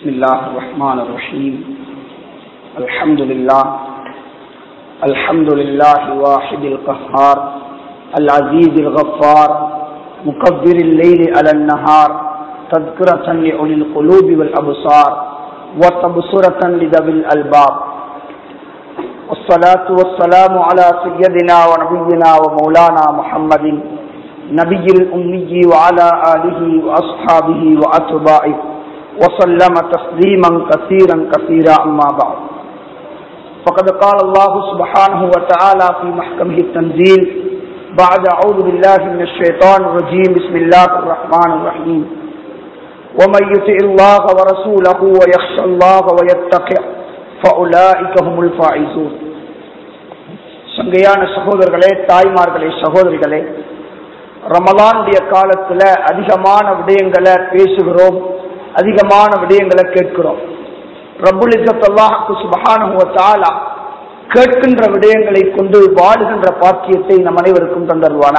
بسم الله الرحمن الرحيم الحمد لله الحمد لله واحد القهار العزيز الغفار مكبر الليل على النهار تذكرة لأولي القلوب والأبصار وتبصرة لذوي الألباب والصلاة والسلام على سيدنا ونبينا ومولانا محمد نبي الأمي وعلى آله وأصحابه وأتباعه وسلم تسليما كثيرا كثيرا أما بعد فقد قال الله سبحانه وتعالى في محكمه التنزيل بعد أعوذ بالله من الشيطان الرجيم بسم الله الرحمن الرحيم ومن يطع الله ورسوله ويخشى الله ويتقي فأولئك هم الفائزون சங்கையான சகோதரர்களே தாய்மார்களே சகோதரிகளே ரமலானுடைய காலத்துல அதிகமான விடயங்களை பேசுகிறோம் அதிகமான விடயங்களை கேட்கிறோம் ரபுல் இசத்தல்லாஹு சுபஹானுவத்தாலா கேட்கின்ற விடயங்களை கொண்டு வாடுகின்ற பாக்கியத்தை நம் அனைவருக்கும் தந்தருவானா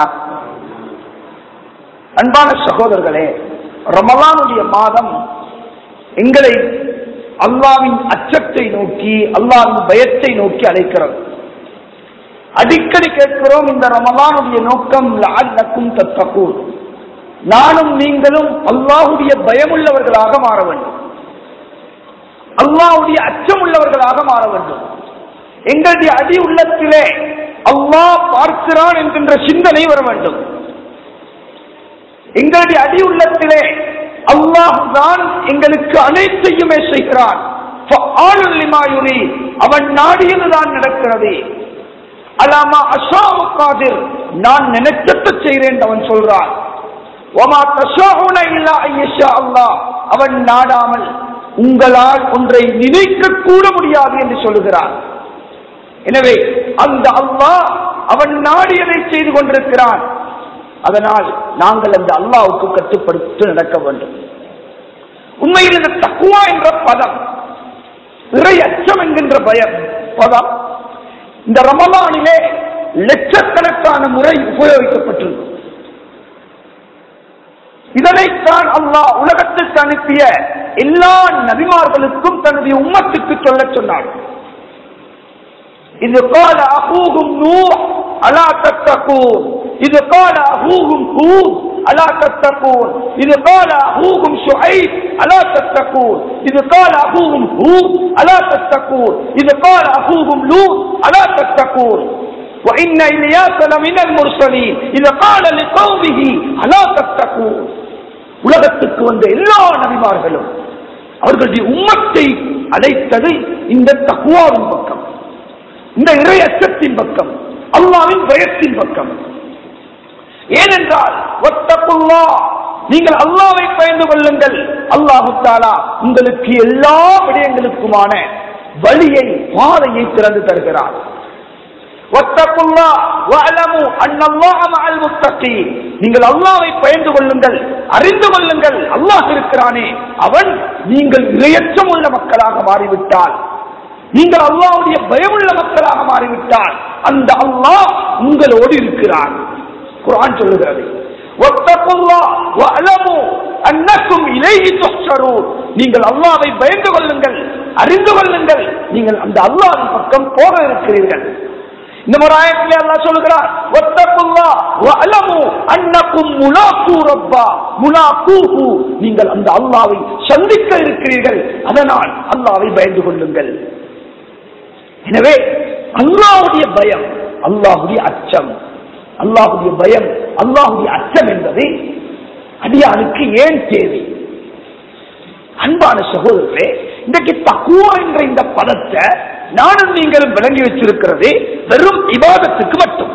அன்பான சகோதரர்களே ரமலானுடைய மாதம் எங்களை அல்லாவின் அச்சத்தை நோக்கி அல்லாவின் பயத்தை நோக்கி அழைக்கிறது அடிக்கடி கேட்கிறோம் இந்த ரமலானுடைய நோக்கம் லாக்கும் தத்தக்கூர் நானும் நீங்களும் அல்லாஹுடைய பயமுள்ளவர்களாக மாற வேண்டும் அல்லாஹுடைய அச்சம் உள்ளவர்களாக மாற வேண்டும் எங்களுடைய அடி உள்ளத்திலே அல்லாஹ் பார்க்கிறான் என்கின்ற சிந்தனை வர வேண்டும் எங்களுடைய அடி உள்ளத்திலே அல்லாஹ் தான் எங்களுக்கு அனைத்தையுமே செய்கிறான் அவன் நாடியதுதான் நடக்கிறது அலாமா அஷாவுக்காதிர் நான் நினைச்சத்தை செய்கிறேன் அவன் சொல்றான் அவன் நாடாமல் உங்களால் ஒன்றை நினைக்க கூட முடியாது என்று சொல்லுகிறான் எனவே அந்த அல்லாஹ் அவன் நாடியதை செய்து கொண்டிருக்கிறான் அதனால் நாங்கள் அந்த அல்லாவுக்கு கட்டுப்படுத்தி நடக்க வேண்டும் உண்மையில் இந்த தக்குவா என்ற பதம் இறை அச்சம் என்கின்ற பயம் பதம் இந்த ரமலானிலே லட்சக்கணக்கான முறை உபயோகிக்கப்பட்டிருக்கும் இதனைத்தான் அல்லாஹ் உலகத்திற்கு அனுப்பிய எல்லா நபிமார்களுக்கும் தன்னுடைய உம்மத்துக்கு சொல்ல சொன்னார் இது கால அகூகும் நூர் அலா தத்தகூன் இது கால அகூகும் ஹூத் அலா தத்தகூன் இது கால அகூகும் ஷுஐப் அலா தத்தகூன் இது கால அகூகும் ஹூத் அலா தத்தகூன் இது கால அகூகும் லூத் அலா தத்தகூன் وإن إلياس لمن المرسلين إذا قال لقومه ألا تتقون உலகத்துக்கு வந்த எல்லா நபிமார்களும் அவர்களுடைய உம்மத்தை அழைத்தது இந்த தகுவாவின் பக்கம் இந்த இறை அச்சத்தின் பக்கம் அல்லாவின் பயத்தின் பக்கம் ஏனென்றால் ஒத்தப்புல்லா நீங்கள் அல்லாவை பயந்து கொள்ளுங்கள் அல்லாஹு தாலா உங்களுக்கு எல்லா விடயங்களுக்குமான வழியை பாதையை திறந்து தருகிறார் நீங்கள் அல்லாவை பயந்து கொள்ளுங்கள் அறிந்து கொள்ளுங்கள் அல்லாஹ் இருக்கிறானே அவன் நீங்கள் இரையச்சம் உள்ள மக்களாக மாறிவிட்டால் நீங்கள் அல்லாவுடைய பயமுள்ள மக்களாக மாறிவிட்டால் அந்த அல்லாஹ் உங்களோடு இருக்கிறான் குரான் சொல்லுகிறது நீங்கள் அல்லாவை பயந்து கொள்ளுங்கள் அறிந்து கொள்ளுங்கள் நீங்கள் அந்த அல்லாவின் பக்கம் போக இருக்கிறீர்கள் இந்த ஒரு ஆயத்திலே அல்லாஹ் சொல்கிறார் ஒத்தகுல்லா வஅலமு அன்னக்கும் முலாக்கு ரப்பா முலாக்குஹு நீங்கள் அந்த அல்லாஹ்வை சந்திக்க இருக்கிறீர்கள் அதனால் அல்லாஹ்வை பயந்து கொள்ளுங்கள் எனவே அல்லாஹ்வுடைய பயம் அல்லாஹ்வுடைய அச்சம் அல்லாஹ்வுடைய பயம் அல்லாஹ்வுடைய அச்சம் என்பது அடியானுக்கு ஏன் தேவை அன்பான சகோதரர்களே இன்றைக்கு தக்குவா என்ற இந்த பதத்தை நானும் நீங்களும் விளங்கி வச்சிருக்கிறது வெறும் விவாதத்துக்கு மட்டும்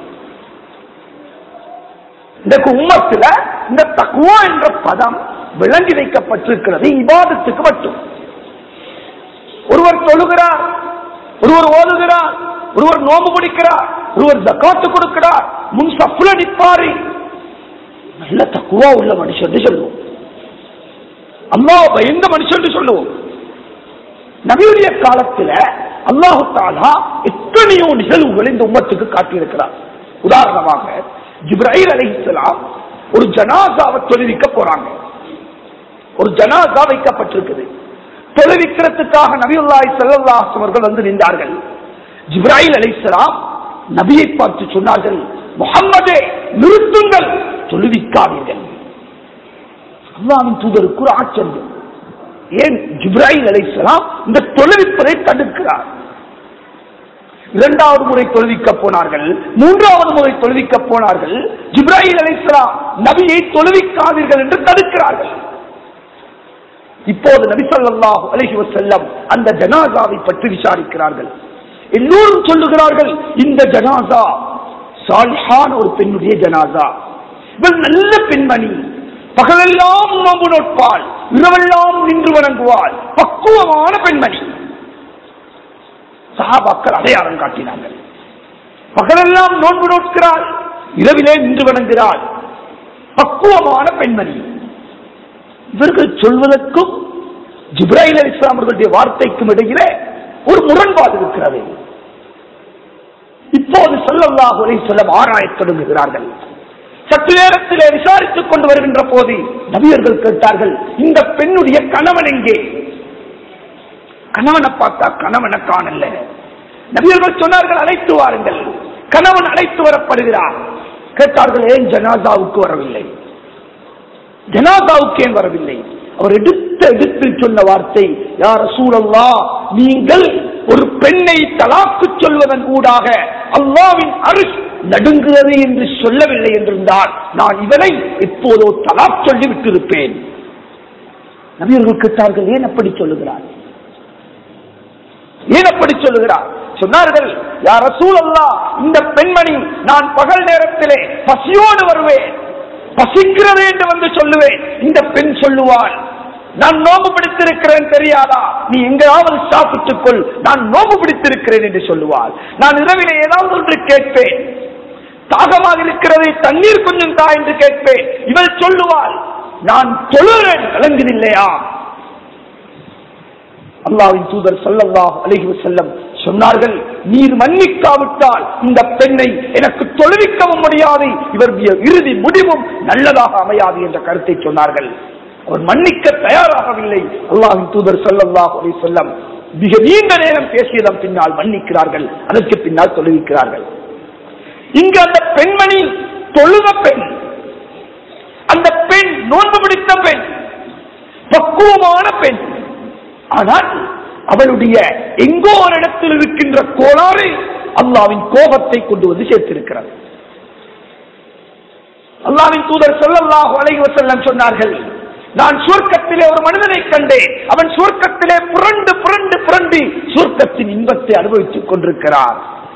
இந்த உம்மத்துல இந்த தக்குவா என்ற பதம் விளங்கி வைக்கப்பட்டிருக்கிறது இபாதத்துக்கு மட்டும் ஒருவர் தொழுகிறார் ஒருவர் ஓதுகிறார் ஒருவர் நோம்பு பிடிக்கிறார் ஒருவர் ஜக்காத்து கொடுக்கிறார் முன் சப்புல நிற்பாரு நல்ல தக்குவா உள்ள மனுஷன் சொல்லுவோம் அம்மா பயந்த மனுஷன் சொல்லுவோம் நபியுடைய காலத்துல அல்லாஹு தாலா எத்தனையோ நிகழ்வுகள் இந்த உம்மத்துக்கு காட்டியிருக்கிறார் உதாரணமாக ஜிப்ராஹில் அலிஹலாம் ஒரு ஜனாசாவை தொழுவிக்க போறாங்க ஒரு ஜனாசா வைக்கப்பட்டிருக்குது தொழுவிக்கிறதுக்காக நபியுல்லாஹி ஸல்லல்லாஹு அலைஹி அவர்கள் வந்து நின்றார்கள் ஜிப்ராயில் அலைஹிஸ்ஸலாம் நபியை பார்த்து சொன்னார்கள் முஹம்மதே நிறுத்துங்கள் தொழுவிக்காதீர்கள் அல்லாவின் தூதருக்கு ஒரு ஆச்சரியம் ஏன் ஜிப்ராயில் அலைஹிஸ்ஸலாம் இந்த தொழுவிப்பதை தடுக்கிறார் இரண்டாவது முறை தொழுவிக்க போனார்கள் மூன்றாவது முறை தொழுவிக்க போனார்கள் ஜிப்ராஹில் அலைஹிஸ்ஸலாம் நபியை தொழுவிக்காதீர்கள் என்று தடுக்கிறார்கள் இப்போது நபி ஸல்லல்லாஹு அலைஹி வஸல்லம் அந்த ஜனாசாவை பற்றி விசாரிக்கிறார்கள் எல்லோரும் சொல்லுகிறார்கள் இந்த ஜனாசா சாலிஹான ஒரு பெண்ணுடைய ஜனாசா இவள் நல்ல பெண்மணி பகலெல்லாம் நோம்பு நோட்பாள் இரவெல்லாம் நின்று வணங்குவாள் பக்குவமான பெண்மணி சஹாபாக்கள் அடையாளம் காட்டினார்கள் பகலெல்லாம் நோன்பு நோக்கிறாள் இரவிலே நின்று வணங்குகிறாள் பக்குவமான பெண்மணி இவர்கள் சொல்வதற்கும் ஜிப்ராஹிம் அலி இஸ்லாமர்களுடைய வார்த்தைக்கும் இடையிலே ஒரு முரண்பாடு இருக்கிறது இப்போது சொல்லல்லாஹு அலைஹி வஸல்லம் ஆராயத் தொடங்குகிறார்கள் சற்று நேரத்திலே விசாரித்துக் கொண்டு வருகின்ற போது நபியர்கள் கேட்டார்கள் இந்த பெண்ணுடைய கணவன் எங்கே கணவனை பார்த்தா கணவனை காணல நபியர்கள் சொன்னார்கள் அழைத்து வாருங்கள் கணவன் அழைத்து வரப்படுகிறார் கேட்டார்கள் ஏன் ஜனாதாவுக்கு வரவில்லை ஜனாதாவுக்கு ஏன் வரவில்லை அவர் எடுத்த எடுத்து சொன்ன வார்த்தை யார் சூழல்லா நீங்கள் ஒரு பெண்ணை தலாக்கு சொல்வதன் ஊடாக அல்லாவின் அருஷ் நடுங்குகிறது என்று சொல்லவில்லை என்றிருந்தால் நான் இவனை எப்போதோ தலாக் சொல்லி விட்டிருப்பேன் நபியர்கள் கேட்டார்கள் ஏன் அப்படி சொல்லுகிறார் ஏன் அப்படி சொல்லுகிறார் சொன்னார்கள் யார் சூழல்லா இந்த பெண்மணி நான் பகல் நேரத்திலே பசியோடு வருவேன் பசிக்கிறது என்று வந்து சொல்லுவேன் இந்த பெண் சொல்லுவாள் நான் நோம்பு பிடித்திருக்கிறேன் தெரியாதா நீ எங்காவது சாப்பிட்டுக் கொள் நான் நோம்பு பிடித்திருக்கிறேன் என்று சொல்லுவாள் நான் இரவிலே ஏதாவது ஒன்று கேட்பேன் தாகமாக இருக்கிறது தண்ணீர் கொஞ்சம் தா என்று கேட்பேன் இவள் சொல்லுவாள் நான் தொழுகிறேன் விளங்குதில்லையா அல்லாவின் தூதர் சொல்லல்லாஹ் அலைஹி வஸல்லம் சொன்னார்கள் நீர் மன்னிக்காவிட்டால் இந்த பெண்ணை எனக்கு தொழுவிக்கவும் முடியாது இவருடைய இறுதி முடிவும் நல்லதாக அமையாது என்ற கருத்தை சொன்னார்கள் அவர் மன்னிக்க தயாராகவில்லை அல்லாஹின் தூதர் சொல்லல்லாஹ் அலைஹி வஸல்லம் மிக நீண்ட நேரம் பேசியதன் பின்னால் மன்னிக்கிறார்கள் அதற்கு பின்னால் தொழுவிக்கிறார்கள் இங்கு அந்த பெண்மணி தொழுத பெண் அந்த பெண் நோன்பு பிடித்த பெண் பக்குவமான பெண் ஆனால் அவளுடைய எங்கோ ஒரு இடத்தில் இருக்கின்ற கோளாறு அல்லாவின் கோபத்தை கொண்டு வந்து சேர்த்திருக்கிறது அல்லாவின் தூதர் சொல்லல்லாஹு அலைஹி வஸல்லம் சொன்னார்கள் நான் சுவர்க்கத்திலே ஒரு மனிதனை கண்டேன் அவன் சுவர்க்கத்திலே புரண்டு புரண்டு புரண்டு சுவர்க்கத்தின் இன்பத்தை அனுபவித்துக் கொண்டிருக்கிறார்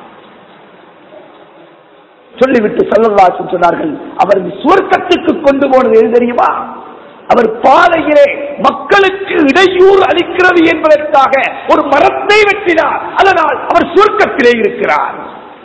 சொல்லிவிட்டு சல்லல்லாசன் சொன்னார்கள் அவர் சுவர்க்கத்துக்கு கொண்டு போனது எது தெரியுமா அவர் பாதையிலே மக்களுக்கு இடையூறு அளிக்கிறது என்பதற்காக ஒரு மரத்தை வெட்டினார் அதனால் அவர் சுவர்க்கத்திலே இருக்கிறார்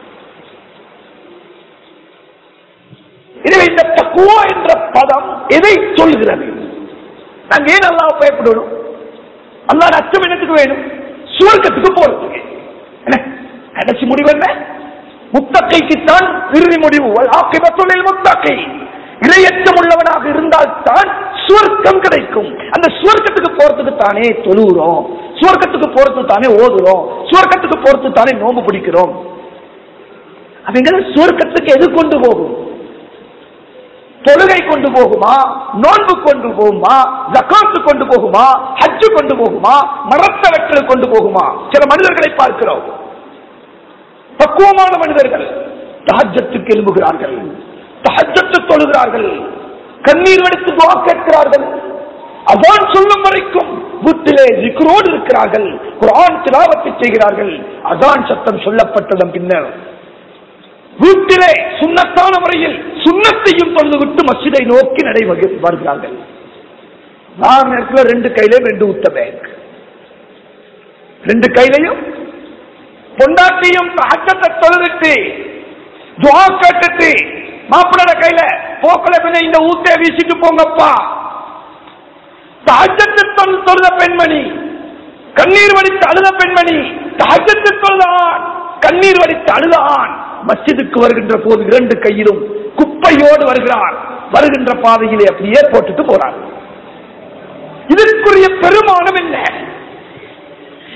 எனவே இந்த தக்குவா என்ற பதம் எதை சொல்கிறது நாங்க ஏன் அல்லாஹ் பயப்படணும் அல்லாஹ் அச்சம் என்னத்துக்கு வேணும் சுவர்க்கத்துக்கு போறதுக்கு என்ன கடைசி முடிவு என்ன முத்தகைக்குத்தான் இறுதி முடிவு ஆக்கிபத்துள்ளில் முத்தகை இரையச்சம் உள்ளவனாக இருந்தால் தான் சுவர்க்கம் கிடைக்கும் அந்த சுவர்க்கத்துக்கு போறதுக்கு தானே தொழுகிறோம் சுவர்க்கத்துக்கு போறதுக்கு தானே ஓதுறோம் சுவர்க்கத்துக்கு போறதுக்கு தானே நோம்பு பிடிக்கிறோம் அப்படிங்கிற சுவர்க்கத்துக்கு எது கொண்டு போகும் தொழுகை கொண்டு போகுமா நோன்பு கொண்டு போகுமா ஜக்காத்து கொண்டு போகுமா ஹஜ்ஜு கொண்டு போகுமா மரத்த வெற்றல் கொண்டு போகுமா சில மனிதர்களை பார்க்கிறோம் பக்குவமான மனிதர்கள் தஹஜத்துக்கு எழும்புகிறார்கள் தஹஜத்து தொழுகிறார்கள் கண்ணீர் வெடித்து துவா கேட்கிறார்கள் அதான் சொல்லும் வரைக்கும் வீட்டிலே ஜிக்ரோடு இருக்கிறார்கள் குரான் திலாவத்தை செய்கிறார்கள் அதான் சத்தம் சொல்லப்பட்டதன் பின்னர் வீட்டிலே சுண்ணத்தான முறையில் சுண்ணத்தையும் தொழுது விட்டு மசிதை நோக்கி நடை வருகிறார்கள் நான் நேரத்தில் ரெண்டு கையிலையும் ரெண்டு ஊத்த பேங்க் ரெண்டு கையிலையும் பொண்டாட்டியும் அச்சத்தை தொழுதுட்டு துவா கேட்டுட்டு மாப்பிள்ளோட கையில போக்கல பின்ன இந்த ஊத்தை வீசிட்டு போங்கப்பா தாஜத்து தொழுத பெண்மணி கண்ணீர் வடித்து அழுத பெண்மணி தாஜத்து தொழுத ஆண் கண்ணீர் வடித்து அழுத ஆண் மஸ்ஜிதுக்கு வருகின்ற போது இரண்டு கையிலும் குப்பையோடு வருகிறார் வருகின்ற பாதையிலே அப்படியே போட்டுட்டு போறார் இதற்குரிய பெருமானம் என்ன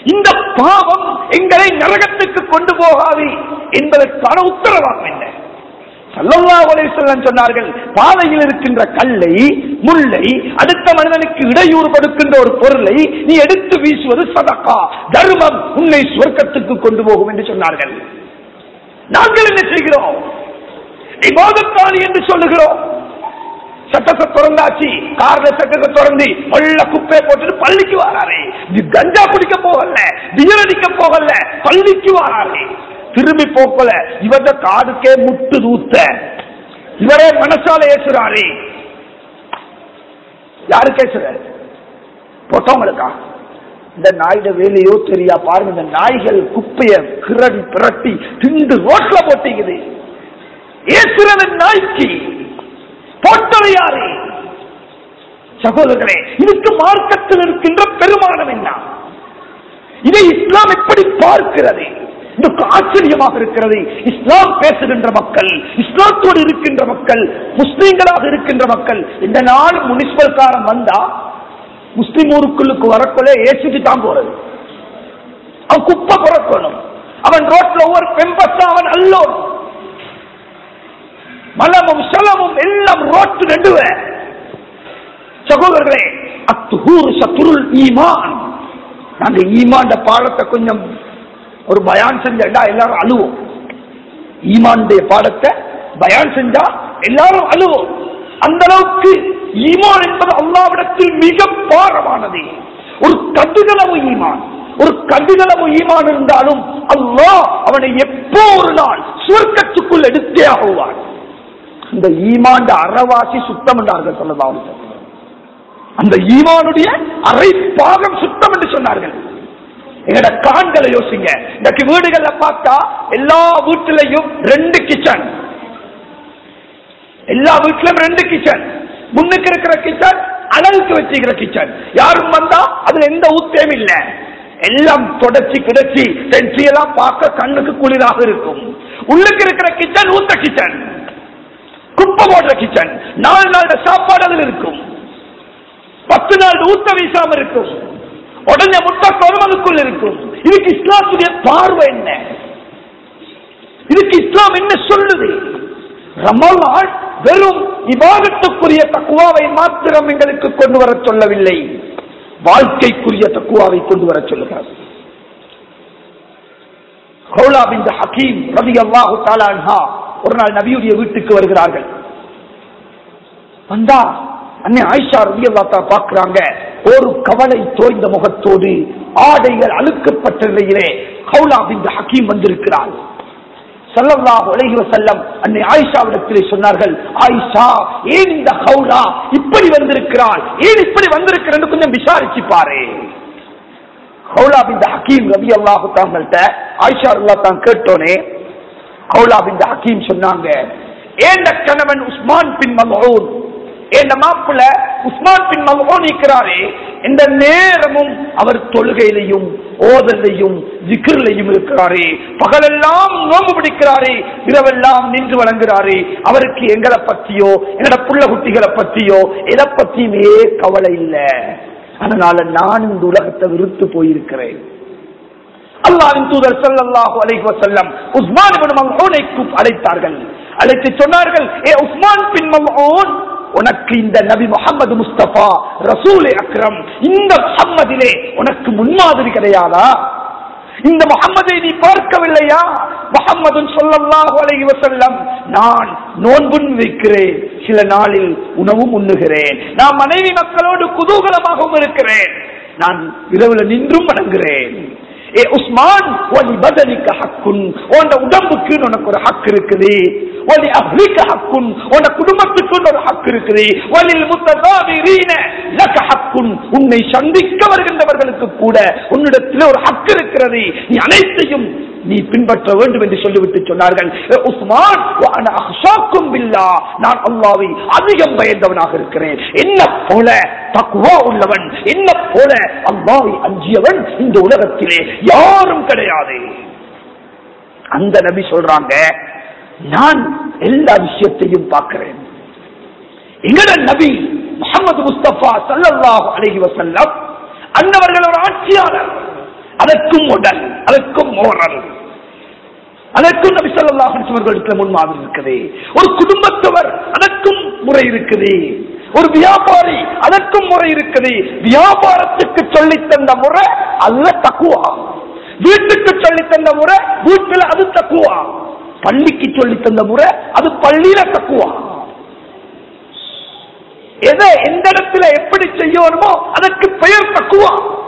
இந்த பாவம் எங்களை நரகத்துக்கு கொண்டு போகாது என்பதற்கான உத்தரவாதம் என்ன ஸல்லல்லாஹு அலைஹி வஸல்லம் சொன்னார்கள் பாதையில் இருக்கின்ற கல்லை முல்லை அடுத்த மனிதனுக்கு இடையூறு கொடுக்கின்ற ஒரு பொருளை நீ எடுத்து வீசுவது சதகா தர்மம் உன்னை சுவர்க்கத்துக்கு கொண்டு போகும் என்று சொன்னார்கள் நாங்கள் என்ன செய்கிறோம் இபாதத்தாளி என்று சொல்லுகிறோம் சட்டத்தை திறந்தாச்சு கார்ல சட்டத்தை திறந்து உள்ள குப்பையை போட்டுட்டு பள்ளிக்கு வராரு இது கஞ்சா குடிக்க போகல பியர் அடிக்க போகல பள்ளிக்கு வராரு திரும்பி போக்கல இவங்க காதுக்கே முட்டு தூத்த இவரே மனசால ஏசுறாரு யாரு கேசுறாரு போட்டவங்களுக்கா இந்த நாயோட வேலையோ தெரியா பாருங்க இந்த நாய்கள் குப்பைய கிரடி பிரட்டி திண்டு ரோட்ல போட்டிக்குது ஏசுறவன் நாய்க்கு போட்டது யாரு சகோதரர்களே இதுக்கு மார்க்கத்தில் இருக்கின்ற பெருமானம் என்ன இதை இஸ்லாம் எப்படி பார்க்கிறது இதுக்கு ஆச்சரியமாக இருக்கிறது இஸ்லாம் பேசுகின்ற மக்கள் இஸ்லாத்தோடு இருக்கின்ற மக்கள் முஸ்லீம்களாக இருக்கின்ற மக்கள் இந்த நாள் முனிசிபல் காரம் வந்தா முஸ்லிம் ஊருக்குள்ளுக்கு வரக்குள்ள ஏசிட்டு தான் போறது அவன் குப்பை புறக்கணும் அவன் ரோட்ல ஒவ்வொரு பெம்பஸா அவன் அல்லோன் மலமும் சலமும் எல்லாம் ரோட்டு நடுவ சகோதரர்களே அத்துஹூர் சத்துருல் ஈமான் நாங்க ஈமாண்ட பாடத்தை கொஞ்சம் ஒரு பயான் செஞ்சா எல்லாரும் அழுவோம் ஈமானுடைய பாடத்தை பயான் செஞ்சா எல்லாரும் அழுவோம் அந்த அளவுக்கு ஈமான் என்பது அல்லாவிடத்தில் மிக பாரமானது ஒரு கடுகளவு ஈமான் ஒரு கடுகளவு ஈமான் இருந்தாலும் அல்லாஹ் அவனை எப்போ ஒரு நாள் சுவர்க்கத்துக்குள் எடுத்தே ஆகுவான் அந்த ஈமாண்ட அறவாசி சுத்தம் என்றார்கள் சொல்லலாம் அந்த ஈமானுடைய அரை பாகம் சுத்தம் என்று சொன்னார்கள் எங்கட காண்களை யோசிங்க இன்னைக்கு வீடுகள்ல பார்த்தா எல்லா வீட்டிலையும் ரெண்டு கிச்சன் எல்லா வீட்டிலும் ரெண்டு கிச்சன் முன்னுக்கு இருக்கிற கிச்சன் அழகுக்கு வச்சுக்கிற கிச்சன் யாரும் வந்தா அதுல எந்த ஊத்தேயும் இல்ல எல்லாம் தொடச்சி கிடச்சி சென்சி எல்லாம் பார்க்க கண்ணுக்கு குளிராக இருக்கும் உள்ளுக்கு இருக்கிற கிச்சன் ஊத்த கிச்சன் குப்பை போடுற கிச்சன் நாலு நாள் சாப்பாடு அதில் இருக்கும் பத்து நாள் ஊத்த வீசாம இருக்கும் உடனே முட்டை கொழுமலுக்குள் இருக்கும் இதுக்கு இஸ்லாத்துடைய பார்வை என்ன இதுக்கு இஸ்லாம் என்ன சொல்லுது ரமலான் வெறும் இபாதத்துக்குரிய தக்குவாவை மாத்திரம் எங்களுக்கு கொண்டு வர சொல்லவில்லை வாழ்க்கைக்குரிய தக்குவாவை கொண்டு வர சொல்லுகிறார் ஹவுலா பின் ஹக்கீம் ரவி அல்லாஹு தாலான்ஹா ஒரு நாள் நபியுடைய வீட்டுக்கு வருகிறார்கள் வந்தா அன்னை ஆயிஷா ரவி அல்லா பாக்குறாங்க ஒரு கவலை தோய்ந்த முகத்தோடு ஆடைகள் அழுக்கப்பட்ட நிலையிலே ஹவுலா பின் ஹக்கீம் வந்திருக்கிறார் சல்லல்லாஹு அலைஹி வஸல்லம் அன்னை ஆயிஷாவிடத்திலே சொன்னார்கள் ஆயிஷா ஏன் இந்த ஹவுலா இப்படி வந்திருக்கிறாள் ஏன் இப்படி வந்திருக்கிறது கொஞ்சம் விசாரிச்சு பாரு ஹவுலா பின் ஹக்கீம் ரவி அல்லாஹு தாங்கள்ட்ட ஆயிஷா அல்லா தான் கேட்டோனே ஹவுலா பின் ஹக்கீம் சொன்னாங்க ஏண்ட கணவன் உஸ்மான் பின் மல்ஊன் என் மாப்பிள்ள உஸ்மான் பின் மல்ஊன் இருக்கிறாரே இந்த நேரமும் அவர் தொழுகையிலையும் ஓதலையும் ஜிக்ரிலையும் இருக்கிறாரே பகலெல்லாம் நோம்பு பிடிக்கிறாரே இரவெல்லாம் நின்று வழங்குறாரே அவருக்கு எங்களை பத்தியோ எங்கட புள்ள குட்டிகளை பத்தியோ எதை பத்தியுமே கவலை இல்லை அதனால நான் இந்த உலகத்தை விருத்து போயிருக்கிறேன் அல்லாவின் தூதர் ஸல்லல்லாஹு அலைஹி வஸல்லம் உஸ்மான் இப்னு மல்ஊனை கூப் அழைத்தார்கள் அழைத்து சொன்னார்கள் ஏ உஸ்மான் பின் மல்ஊன் உனக்கு இந்த நபி முகமது முஸ்தபா ரசூல் அக்ரம் இந்த முகம்மதிலே உனக்கு முன்மாதிரி கிடையாதா இந்த முகம்மதை நீ பார்க்கவில்லையா முகம்மது சொல்லல்லாஹு அலைஹி வஸல்லம் நான் நோன்பும் வைக்கிறேன் சில நாளில் உணவும் உண்ணுகிறேன் நான் மனைவி மக்களோடு குதூகலமாகவும் இருக்கிறேன் நான் இரவுல நின்றும் வணங்குகிறேன் ஏ உஸ்மான் ஒலி பதனிக்க ஹக்குன் உன் உடம்புக்கு உனக்கு ஒரு ஹக்கு இருக்குது ஒலி அஹ்லிக்க ஹக்குன் உன் குடும்பத்துக்கு ஒரு ஹக்கு இருக்குது ஒலில் முத்ததாவிரீன லக ஹக்குன் உன்னை சந்திக்க வருகின்றவர்களுக்கு கூட உன்னிடத்தில் ஒரு ஹக்கு இருக்கிறது நீ அனைத்தையும் நீ பின்பற்ற வேண்டும் என்று சொல்லிவிட்டு சொன்னார்கள் "ஏ உஸ்மான் வஅன அஹ்ஷாக்கும் பில்லா நான் அல்லாஹ்வை அதிகம் பயந்தவனாக இருக்கிறேன் என்ன போல தக்குவா உள்ளவன் என்ன போல அல்லாஹ்வை அஞ்சியவன் இந்த உலகத்திலே யாரும் கிடையாது அந்த நபி சொல்றாங்க நான் எல்லா விஷயத்தையும் பார்க்கிறேன் எங்கட நபி முகமது முஸ்தபா சல்லல்லாஹு அலைஹி வஸல்லம் அன்னவர்கள் ஒரு ஆட்சியாளர் அதற்கும் உடல் அதற்கும் மோரல் அதற்கும் நபி ஸல்லல்லாஹு அலைஹி வஸல்லம் முன்மாதிரி இருக்குது ஒரு குடும்பத்தவர் அதற்கும் முறை இருக்குது ஒரு வியாபாரி அதற்கும் முறை இருக்குது வியாபாரத்துக்கு சொல்லித் தந்த முறை அல்ல தக்குவா வீட்டுக்கு சொல்லித் தந்த முறை வீட்டுல அது தக்குவா பள்ளிக்கு சொல்லித் தந்த முறை அது பள்ளியில தக்குவா எதை எந்த இடத்துல எப்படி செய்யணுமோ அதற்கு பெயர் தக்குவா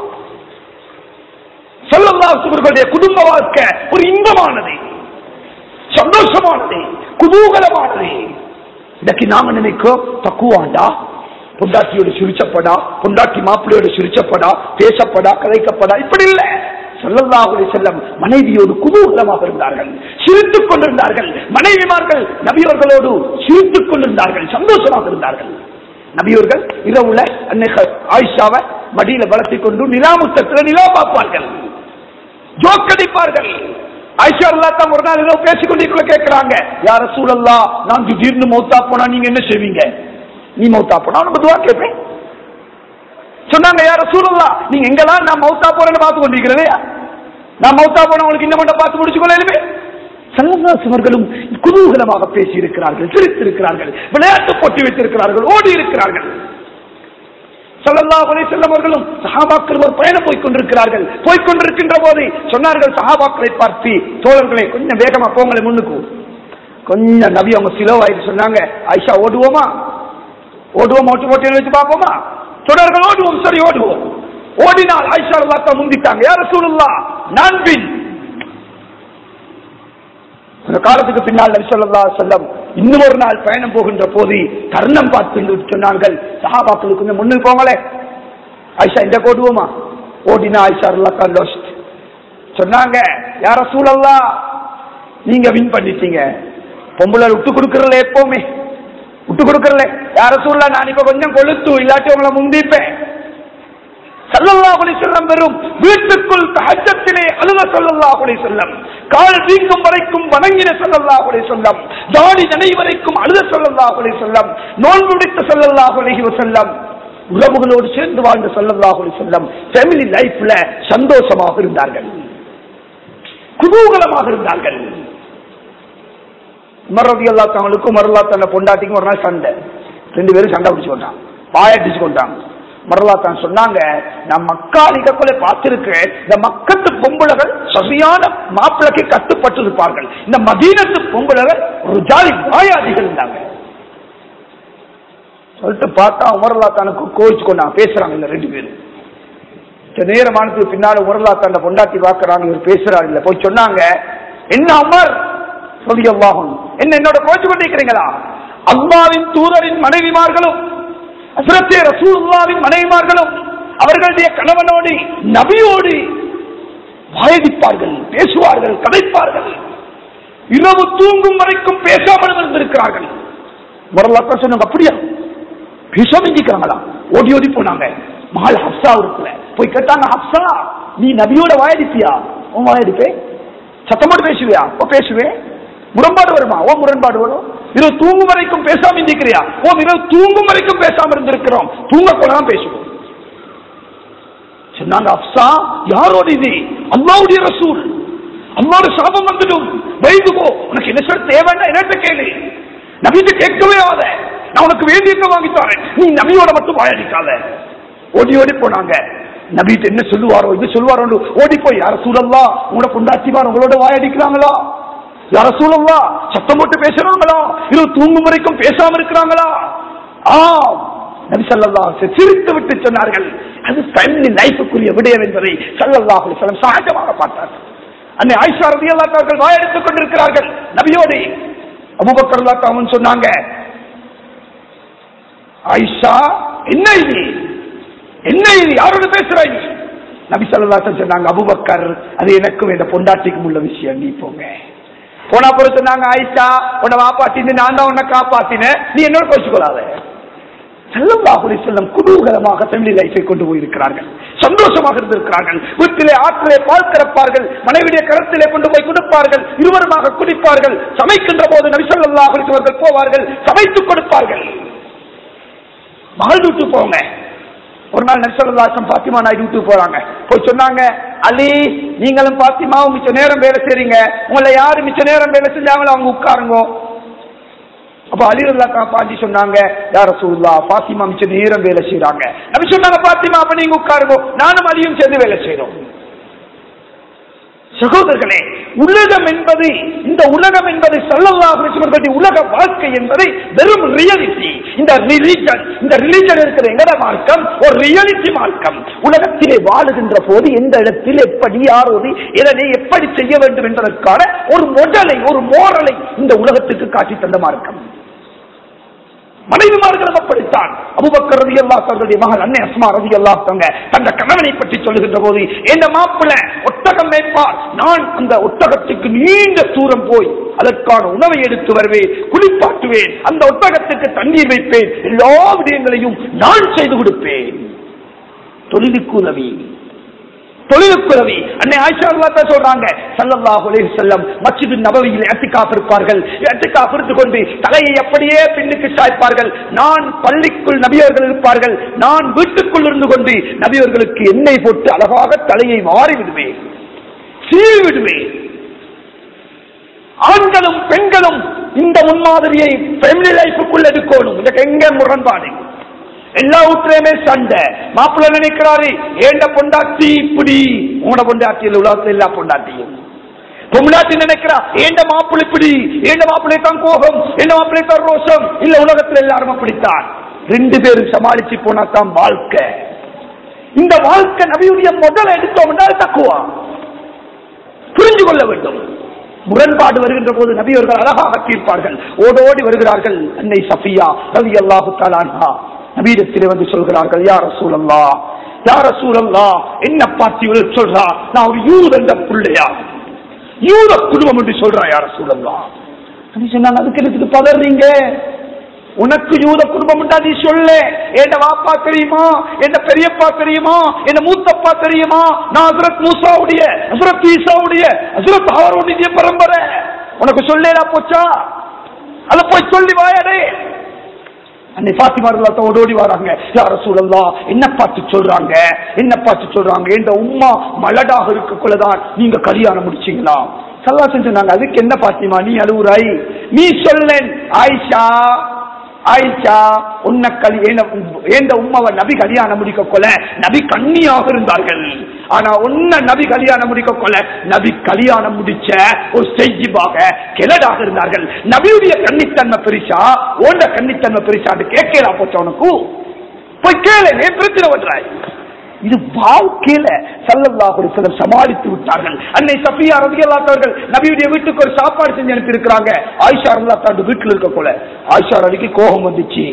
சொல்லல்லாசுவர்களுடைய குடும்ப வாழ்க்கை ஒரு இன்பமானது சந்தோஷமானது குதூகலமானது இன்னைக்கு நாம நினைக்கிறோம் தக்குவாண்டா பொண்டாட்டியோட சிரிச்சப்படா பொண்டாட்டி மாப்பிள்ளையோட சிரிச்சப்படா பேசப்படா கதைக்கப்படா இப்படி இல்ல சொல்லல்லாஹுலே செல்லம் மனைவியோடு குதூகலமாக இருந்தார்கள் சிரித்துக் கொண்டிருந்தார்கள் மனைவிமார்கள் நபியவர்களோடு சிரித்துக் கொண்டிருந்தார்கள் சந்தோஷமாக இருந்தார்கள் நபியவர்கள் இரவுல அன்னைக்கு ஆயிஷாவை மடியில வளர்த்தி கொண்டு நிலாமுத்தத்தில் நிலா பார்ப்பார்கள் ஜோக்கடிப்பார்கள் ஆயிஷா அல்லா தான் ஒரு நாள் ஏதோ பேசிக்கொண்டிருக்க கேட்கிறாங்க யார சூழல்லா நான் திடீர்னு மௌத்தா போனா நீங்க என்ன செய்வீங்க நீ மௌத்தா போனா உனக்கு துவா கேட்பேன் சொன்னாங்க யார சூழல்லா நீங்க எங்கெல்லாம் நான் மௌத்தா போறேன்னு பார்த்து கொண்டிருக்கிறதே நான் மௌத்தா போன உங்களுக்கு இன்னும் மட்டும் பார்த்து முடிச்சு கொள்ளலுமே சல்லல்லாசுவர்களும் குதூகலமாக பேசி இருக்கிறார்கள் சிரித்திருக்கிறார்கள் விளையாட்டு போட்டி வைத்திருக்கிறார்கள் ஓடி இருக்கிறார்கள் சல்லல்லாஹு அலைஹி வஸல்லம் அவர்களும் சஹாபாக்கள் ஒரு பயணம் போய் கொண்டிருக்கிறார்கள் போய் கொண்டிருக்கின்ற போது சொன்னார்கள் சஹாபாக்களை பார்த்து தோழர்களை கொஞ்சம் வேகமா போங்களே முன்னுக்கு கொஞ்சம் நபி அவங்க சிலோவாயிட்டு சொன்னாங்க ஆயிஷா ஓடுவோமா ஓடுவோம் ஓட்டு போட்டியில் வச்சு பார்ப்போமா தொடர்கள் ஓடுவோம் சரி ஓடுவோம் ஓடினால் ஆயிஷா அல்லாத்தா முந்திட்டாங்க யார சூழல்லா நான் பின் அந்த காலத்துக்கு பின்னால் நபி ஸல்லல்லாஹு அலைஹி வஸல்லம் இன்னும் ஒரு நாள் பயணம் போகின்ற போது தருணம் பார்த்து சொன்னார்கள் சஹாபாக்களுக்கு கொஞ்சம் முன்னுக்கு போங்களே ஆயிஷா இந்த ஓடுவோமா ஓடினா ஆயிஷா அல்லா லோஸ்ட் சொன்னாங்க யார சூழல்லா நீங்க வின் பண்ணிட்டீங்க பொம்பளை விட்டு கொடுக்கறல எப்பவுமே விட்டு கொடுக்கறல யார சூழலா நான் இப்ப கொஞ்சம் கொளுத்து இல்லாட்டி உங்களை முந்திப்பேன் சல்லல்லாஹு அலைஹி வஸல்லம் வெறும் வீட்டுக்குள் தஹஜ்ஜத்திலே அழுத ஸல்லல்லாஹு அலைஹி வஸல்லம் கால் வீங்கும் வரைக்கும் வணங்கின ஸல்லல்லாஹு அலைஹி வஸல்லம் தாடி நனை வரைக்கும் அழுத ஸல்லல்லாஹு அலைஹி வஸல்லம் நோன்பு பிடித்த ஸல்லல்லாஹு அலைஹி வஸல்லம் உறவுகளோடு சேர்ந்து வாழ்ந்த ஸல்லல்லாஹு அலைஹி வஸல்லம் ஃபேமிலி லைஃப்ல சந்தோஷமாக இருந்தார்கள் குதூகலமாக இருந்தார்கள் உமர் ரலியல்லாஹு தங்களுக்கும் உமர் ரலியல்லாஹு தன்னை பொண்டாட்டிக்கும் ஒரு நாள் சண்டை ரெண்டு பேரும் சண்டை பிடிச்சு கொண்டாங்க பாயடிச்சு கொண்டாங்க மரலா தான் சொன்னாங்க நான் மக்காலிகக்குள்ள பார்த்திருக்கேன் இந்த மக்கத்து பொம்புலகள் சரியான மாப்பிளைக்கு கட்டுப்பட்டு இருப்பார்கள் இந்த மதீனத்து பொம்புலகள் ஒரு ஜாதி வாயாதிகள் இருந்தாங்க சொல்லிட்டு பார்த்தா உமர்லா தானுக்கு கோவிச்சு கொண்டாங்க பேசுறாங்க இந்த ரெண்டு பேரும் கொஞ்ச நேரமானதுக்கு பின்னால உமர்லா தாண்ட பொண்டாட்டி பார்க்கறாங்க இவர் பேசுறாரு இல்ல போய் சொன்னாங்க என்ன அமர் சொல்லியல்லாகும் என்ன என்னோட கோச்சு கொண்டிருக்கிறீங்களா அல்லாவின் தூதரின் மனைவிமார்களும் ஹஸ்ரத்தே ரசூலுல்லாவின் மனைவிமார்களும் அவர்களுடைய கணவனோடு நபியோடு வாயடிப்பார்கள் பேசுவார்கள் கதைப்பார்கள் இரவு தூங்கும் வரைக்கும் பேசாமல் இருந்திருக்கிறார்கள் வரலாற்று சொன்னாங்க அப்படியா பேசாம இருக்காங்களா ஓடி ஓடி போனாங்க மகள் ஹப்சா இருக்குல்ல போய் கேட்டாங்க ஹப்சா நீ நபியோட வாயடிப்பியா உன் வாயடிப்பே சத்தமோடு பேசுவியா ஓ பேசுவேன் முரண்பாடு வருமா ஓ முரண்பாடு வரும் இரவு தூங்கும் வரைக்கும் பேசாம இருந்திருக்கிறியா ஓ இரவு தூங்கும் வரைக்கும் பேசாம இருந்திருக்கிறோம் தூங்க போலாம் பேசுவோம் சொன்னாங்க அப்சா யாரோட இது அல்லாவுடைய ரசூல் அல்லாவோட சாபம் வந்துடும் வைதுகோ உனக்கு என்ன சார் தேவைன்னா என்னட்ட கேளு நபிட்டு கேட்கவே ஆகாத நான் உனக்கு வேண்டியதை வாங்கி தரேன் நீ நபியோட மட்டும் வாயடிக்காத ஓடி ஓடி போனாங்க நபிட்டு என்ன சொல்லுவாரோ இது சொல்லுவாரோ ஓடி போய் யார சூழல்லா உங்களோட பொண்டாட்டிமார் உங்களோட வாயடிக்கிறாங்களா யார சூழல்லா சத்தம் போட்டு பேசுறாங்களா இரவு தூங்கும் வரைக்கும் பேசாம இருக்கிறாங்களா ஆம் நபி ஸல்லல்லாஹு அலைஹி வஸல்லம் சிரித்து விட்டு சொன்னார்கள் அது ஃபேமிலி லைஃபுக்குரிய விடயம் என்பதை ஸல்லல்லாஹு அலைஹி வஸல்லம் சகஜமாக பார்த்தார்கள் அன்னை ஆயிஷா ரலியல்லாஹு அவர்கள் வாயெடுத்துக் கொண்டிருக்கிறார்கள் நபியோடு அபூபக்கர் ரலியல்லாஹு அவன் சொன்னாங்க ஆயிஷா என்ன இது என்ன இது யாரோட பேசுறாய் நீ நபி ஸல்லல்லாஹு அலைஹி வஸல்லம் சொன்னாங்க அபூபக்கர் அது எனக்கும் என் பொண்டாட்டிக்கும் உள்ள விஷயம் நீ போங்க போனா பொறுத்து சொன்னாங்க ஆயிஷா உன்னை வாப்பாட்டின்னு நான் தான் உன்னை காப்பாத்தினேன் நீ என்னோட கோச்சுக்கொள்ளாத செல்லல்லாஹுலி செல்லம் குதூகலமாக ஃபேமிலி லைஃபை கொண்டு போயிருக்கிறார்கள் சந்தோஷமாக இருந்திருக்கிறார்கள் வீட்டிலே ஆற்றிலே பால் கறப்பார்கள் மனைவிடைய கரத்திலே கொண்டு போய் கொடுப்பார்கள் இருவருமாக குடிப்பார்கள் சமைக்கின்ற போது நபிசல்லாஹுலி அவர்கள் போவார்கள் சமைத்துக் கொடுப்பார்கள் மகள் வீட்டு போங்க ஒரு நாள் நபிசல்லாசம் பாத்திமா நாய் வீட்டுக்கு போறாங்க போய் சொன்னாங்க அலி நீங்களும் பாத்திமாவும் மிச்ச நேரம் வேலை செய்றீங்க உங்களை யாரு மிச்ச நேரம் வேலை செஞ்சாங்களோ அவங்க உட்காருங்க அப்ப அலிரல்லா பாஞ்சி சொன்னாங்க யார சூழ்லா பாத்திமா மிச்ச நேரம் வேலை செய்யறாங்க அப்படி சொன்னாங்க பாத்திமா அப்ப நீங்க உட்காருங்க நானும் அலியும் சேர்ந்து வேலை செய்யறோம் சகோதரர்களே உலகம் என்பது இந்த உலகம் என்பது சல்லல்லாஹு உலக வாழ்க்கை என்பதை வெறும் ரியாலிட்டி இந்த ரிலிஜன் இந்த ரிலிஜன் இருக்கிற எங்கட மார்க்கம் ஒரு ரியாலிட்டி மார்க்கம் உலகத்திலே வாழுகின்ற போது எந்த இடத்தில் எப்படி யாரோடு எதனை எப்படி செய்ய வேண்டும் என்பதற்கான ஒரு மொடலை ஒரு மோரலை இந்த உலகத்துக்கு காட்டி தந்த மார்க்கம் மனைவிமார்களும் அப்படித்தான் அபுபக்கர் ரதி அல்லா தங்களுடைய மகன் அன்னை அஸ்மா ரதி அல்லா தங்க தந்த கணவனை பற்றி சொல்லுகின்ற போது எந்த மாப்பிள்ள ஒட்டகம் மேய்ப்பார் நான் அந்த ஒட்டகத்துக்கு நீண்ட தூரம் போய் அதற்கான உணவை எடுத்து வருவேன் குளிப்பாட்டுவேன் அந்த ஒட்டகத்துக்கு தண்ணீர் வைப்பேன் எல்லா விடயங்களையும் நான் செய்து கொடுப்பேன் தொழிலுக்கு உதவி தொழிலுக்குறவி அன்னை ஆயிஷா அல்லாஹ் தான் சொல்றாங்க ஸல்லல்லாஹு அலைஹி வஸல்லம் மஸ்ஜிது நபவியில் இஅ்திகாஃப் இருப்பார்கள் இஅ்திகாஃப் இருந்து கொண்டு தலையை அப்படியே பின்னுக்கு சாய்ப்பார்கள் நான் பள்ளிக்குள் நபியவர்கள் இருப்பார்கள் நான் வீட்டுக்குள் இருந்து கொண்டு நபியவர்களுக்கு எண்ணெய் போட்டு அழகாக தலையை மாறி விடுவேன் சீவி விடுவேன் ஆண்களும் பெண்களும் இந்த முன்மாதிரியை ஃபேமிலி லைஃபுக்குள் எடுக்கணும் இதுக்கு எங்க முரண்பாடு எல்லா வீட்லயுமே சண்டை மாப்பிள்ள நினைக்கிறாரு ஏண்ட பொண்டாட்டி இப்படி உங்களோட பொண்டாட்டியில் உலகத்துல எல்லா பொண்டாட்டியும் பொம்னாட்டி நினைக்கிறா ஏண்ட மாப்பிள்ளை இப்படி ஏண்ட மாப்பிள்ளை தான் கோபம் ஏண்ட மாப்பிள்ளை தான் ரோஷம் இல்ல உலகத்துல எல்லாரும் அப்படித்தான் ரெண்டு பேரும் சமாளிச்சு போனா தான் வாழ்க்கை இந்த வாழ்க்கை நபியுடைய முதல் எடுத்தோம் என்றால் தக்குவா புரிஞ்சு கொள்ள வேண்டும் முரண்பாடு வருகின்ற போது நபி அவர்கள் அழகாக தீர்ப்பார்கள் ஓடோடி வருகிறார்கள் அன்னை சஃபியா ரவி அல்லாஹு தாலான்ஹா நபீடத்திலே வந்து சொல்கிறார்கள் யார் ரசூலல்லா யார் ரசூலல்லா என்ன பார்த்து இவள் சொல்றா நான் ஒரு யூத பிள்ளையா யூத குடும்பம் என்று சொல்றா யார் ரசூலல்லா நபி சொன்னாங்க அதுக்கு எனக்கு பதறீங்க உனக்கு யூத குடும்பம் உண்டா நீ சொல்லு என் வாப்பா தெரியுமா என் பெரியப்பா தெரியுமா என் மூத்தப்பா தெரியுமா நான் ஹசரத் மூசாவுடைய ஹசரத் ஈசாவுடைய ஹசரத் ஹாரூனுடைய பரம்பரை உனக்கு சொல்லேடா போச்சா அத போய் சொல்லி வாயாடே அன்னை பாத்திமா ரலியல்லாஹு ஓடோடி வராங்க யா ரசூலல்லாஹ் என்ன பார்த்து சொல்றாங்க என்ன பார்த்து சொல்றாங்க இந்த உம்மா மலடாக இருக்கக்குள்ளதான் நீங்க கல்யாணம் முடிச்சீங்களா சல்லா சொன்னாங்க அதுக்கு என்ன பாத்திமா நீ அழுவுறாய் நீ சொல்லேன் ஆயிஷா ஆயிஷா உன்ன கலி ஏண்ட உம்மாவை நபி கல்யாணம் முடிக்க கொள்ள நபி கண்ணியாக இருந்தார்கள் ஆனா உன்ன நபி கல்யாணம் முடிக்க கொள்ள நபி கல்யாணம் முடிச்ச ஒரு செய்திபாக கிளடாக இருந்தார்கள் நபியுடைய கன்னித்தன்மை பெருசா ஓண்ட கன்னித்தன்மை பெருசான்னு கேட்கலா போச்ச உனக்கு போய் கேளு ஏன் பிரச்சனை பண்றாய் இது வாழ்க்கையில சல்லல்லாஹு அலைஹி வஸல்லம் சமாளித்து விட்டார்கள் அன்னை சஃபியா ரலியல்லாஹு அவர்கள் நபியுடைய வீட்டுக்கு ஒரு சாப்பாடு செஞ்சு அனுப்பி இருக்கிறாங்க ஆயிஷா ரலியல்லாஹு அன்ஹா வீட்டுல இருக்க போல ஆயிஷா ரலிக்கு கோபம் வந்துச்சு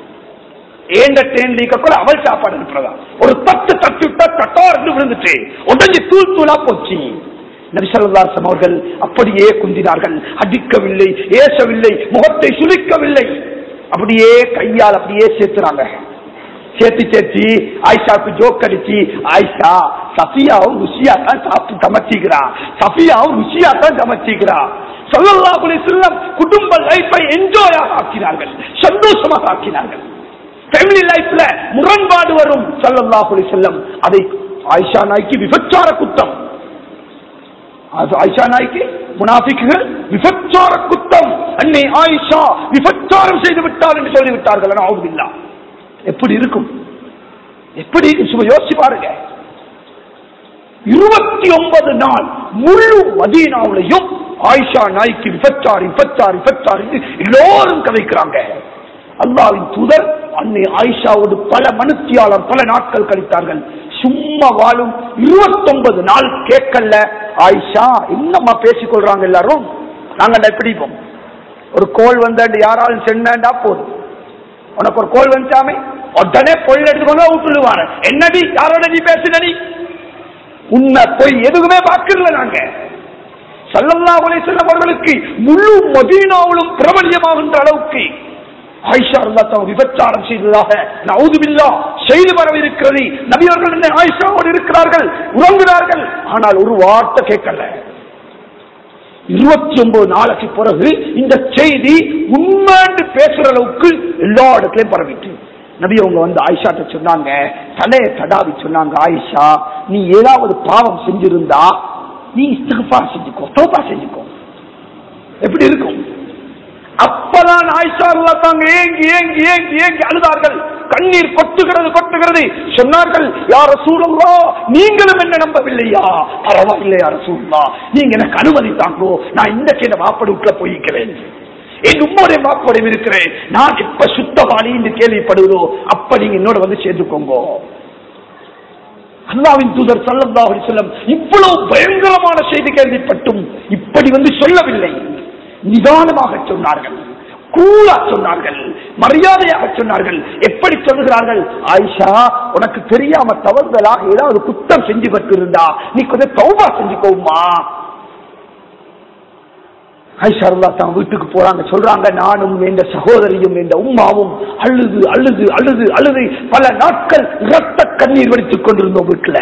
ஏண்ட ட்ரெயின்ல இருக்க கூட அவள் சாப்பாடு அனுப்புறதா ஒரு தட்டு தட்டு விட்டா தட்டா இருந்து விழுந்துட்டு உடஞ்சி தூள் தூளா போச்சு நபிசல்லாசம் அவர்கள் அப்படியே குந்தினார்கள் அடிக்கவில்லை ஏசவில்லை முகத்தை சுளிக்கவில்லை அப்படியே கையால் அப்படியே சேர்த்துறாங்க சேர்த்து சேர்த்து ஆயிஷாவுக்கு ஜோக் அடிச்சு ஆயிஷா சஃபியாவும் ருசியா தான் சாப்பிட்டு சமைச்சிக்கிறா சஃபியாவும் ருசியா தான் சமைச்சிக்கிறா சொல்லல்லா செல்லம் குடும்ப லைஃபை என்ஜாய் ஆக்கினார்கள் சந்தோஷமாக ஆக்கினார்கள் ஃபேமிலி லைஃப்ல முரண்பாடு வரும் சல்லல்லாஹு செல்லம் அதை ஆயிஷா நாய்க்கு விபச்சார குத்தம் அது ஆயிஷா நாய்க்கு முனாஃபிக்குகள் விபச்சார குத்தம் அன்னை ஆயிஷா விபச்சாரம் செய்து விட்டார் என்று சொல்லிவிட்டார்கள் ஆகுதில்லா எப்படி இருக்கும் எப்படி சும்மா யோசிச்சு பாருங்க இருபத்தி ஒன்பது நாள் முழு மதீனாவிலையும் ஆயிஷா நாய்க்கு விபச்சார் விபச்சார் விபச்சார் என்று எல்லோரும் கதைக்கிறாங்க அல்லாவின் தூதர் அன்னை ஆயிஷாவோடு பல மனுத்தியாளர் பல நாட்கள் கழித்தார்கள் சும்மா வாழும் இருபத்தி ஒன்பது நாள் கேட்கல ஆயிஷா என்னம்மா பேசிக் கொள்றாங்க எல்லாரும் நாங்க எப்படி ஒரு கோல் வந்தாண்டு யாராலும் சென்னா போதும் உனக்கு ஒரு கோல் வந்துச்சாமே உடனே பொய் எடுத்துக்கொண்டு விட்டுடுவாங்க என்னடி யாரோட நீ பேசுனடி உன்னை போய் எதுவுமே பார்க்கல நாங்க சல்லல்லா செல்லம் அவர்களுக்கு முழு மதீனாவிலும் பிரபல்யமாகின்ற அளவுக்கு ஆயிஷா அல்லாஹ் விபச்சாரம் செய்ததாக நவுதுபில்லா செய்து வரவிருக்கிறது நபியவர்கள் என்ன ஆயிஷாவோடு இருக்கிறார்கள் உறங்குகிறார்கள் ஆனால் ஒரு வார்த்தை கேட்கல இருபத்தி ஒன்பது நாளைக்கு பிறகு இந்த செய்தி உண்மைன்னு பேசுற அளவுக்கு எல்லா இடத்துலயும் பரவிட்டு நபி அவங்க வந்து ஆயிஷாட்ட சொன்னாங்க தலையை தடாவி சொன்னாங்க ஆயிஷா நீ ஏதாவது பாவம் செஞ்சிருந்தா நீ இஸ்திகுஃபார் செஞ்சுக்கோ தௌபா செஞ்சுக்கோ எப்படி இருக்கும் அப்பதான் ஆயிஷா அல்லா தாங்க ஏங்கி ஏங்கி ஏங்கி ஏங்கி அழுதார்கள் கண்ணீர் கொட்டுகிறது கொட்டுகிறது சொன்னார்கள் யார சூழல்லா நீங்களும் என்ன நம்பவில்லையா பரவாயில்லை யார சூழலா நீங்க எனக்கு அனுமதி தாங்கோ நான் இந்த கேட்ட மாப்படுக்குள்ள போய்க்கிறேன் என் உம்மோடைய மாப்படையும் இருக்கிறேன் நான் இப்ப சுத்தவாளி என்று கேள்விப்படுவதோ அப்ப நீங்க என்னோட வந்து சேர்ந்துக்கோங்க அல்லாவின் தூதர் சல்லல்லாஹு அலைஹி வஸல்லம் இவ்வளவு பயங்கரமான செய்தி கேள்விப்பட்டும் இப்படி வந்து சொல்லவில்லை நிதானமாக சொன்னார்கள் கூலா சொன்னார்கள் மரியாதையாக சொன்னார்கள் எப்படி சொல்லுகிறார்கள் ஆயிஷா உனக்கு தெரியாம தவறுதலாக ஏதாவது குத்தம் செஞ்சு பெற்றிருந்தா நீ கொஞ்சம் தௌபா செஞ்சுக்கோமா ஐஷா அல்லா தான் வீட்டுக்கு போறாங்க சொல்றாங்க நானும் என்ற சகோதரியும் என்ற உம்மாவும் அழுது அழுது அழுது அழுது பல நாட்கள் இரத்த கண்ணீர் வடித்துக் கொண்டிருந்தோம் வீட்டுல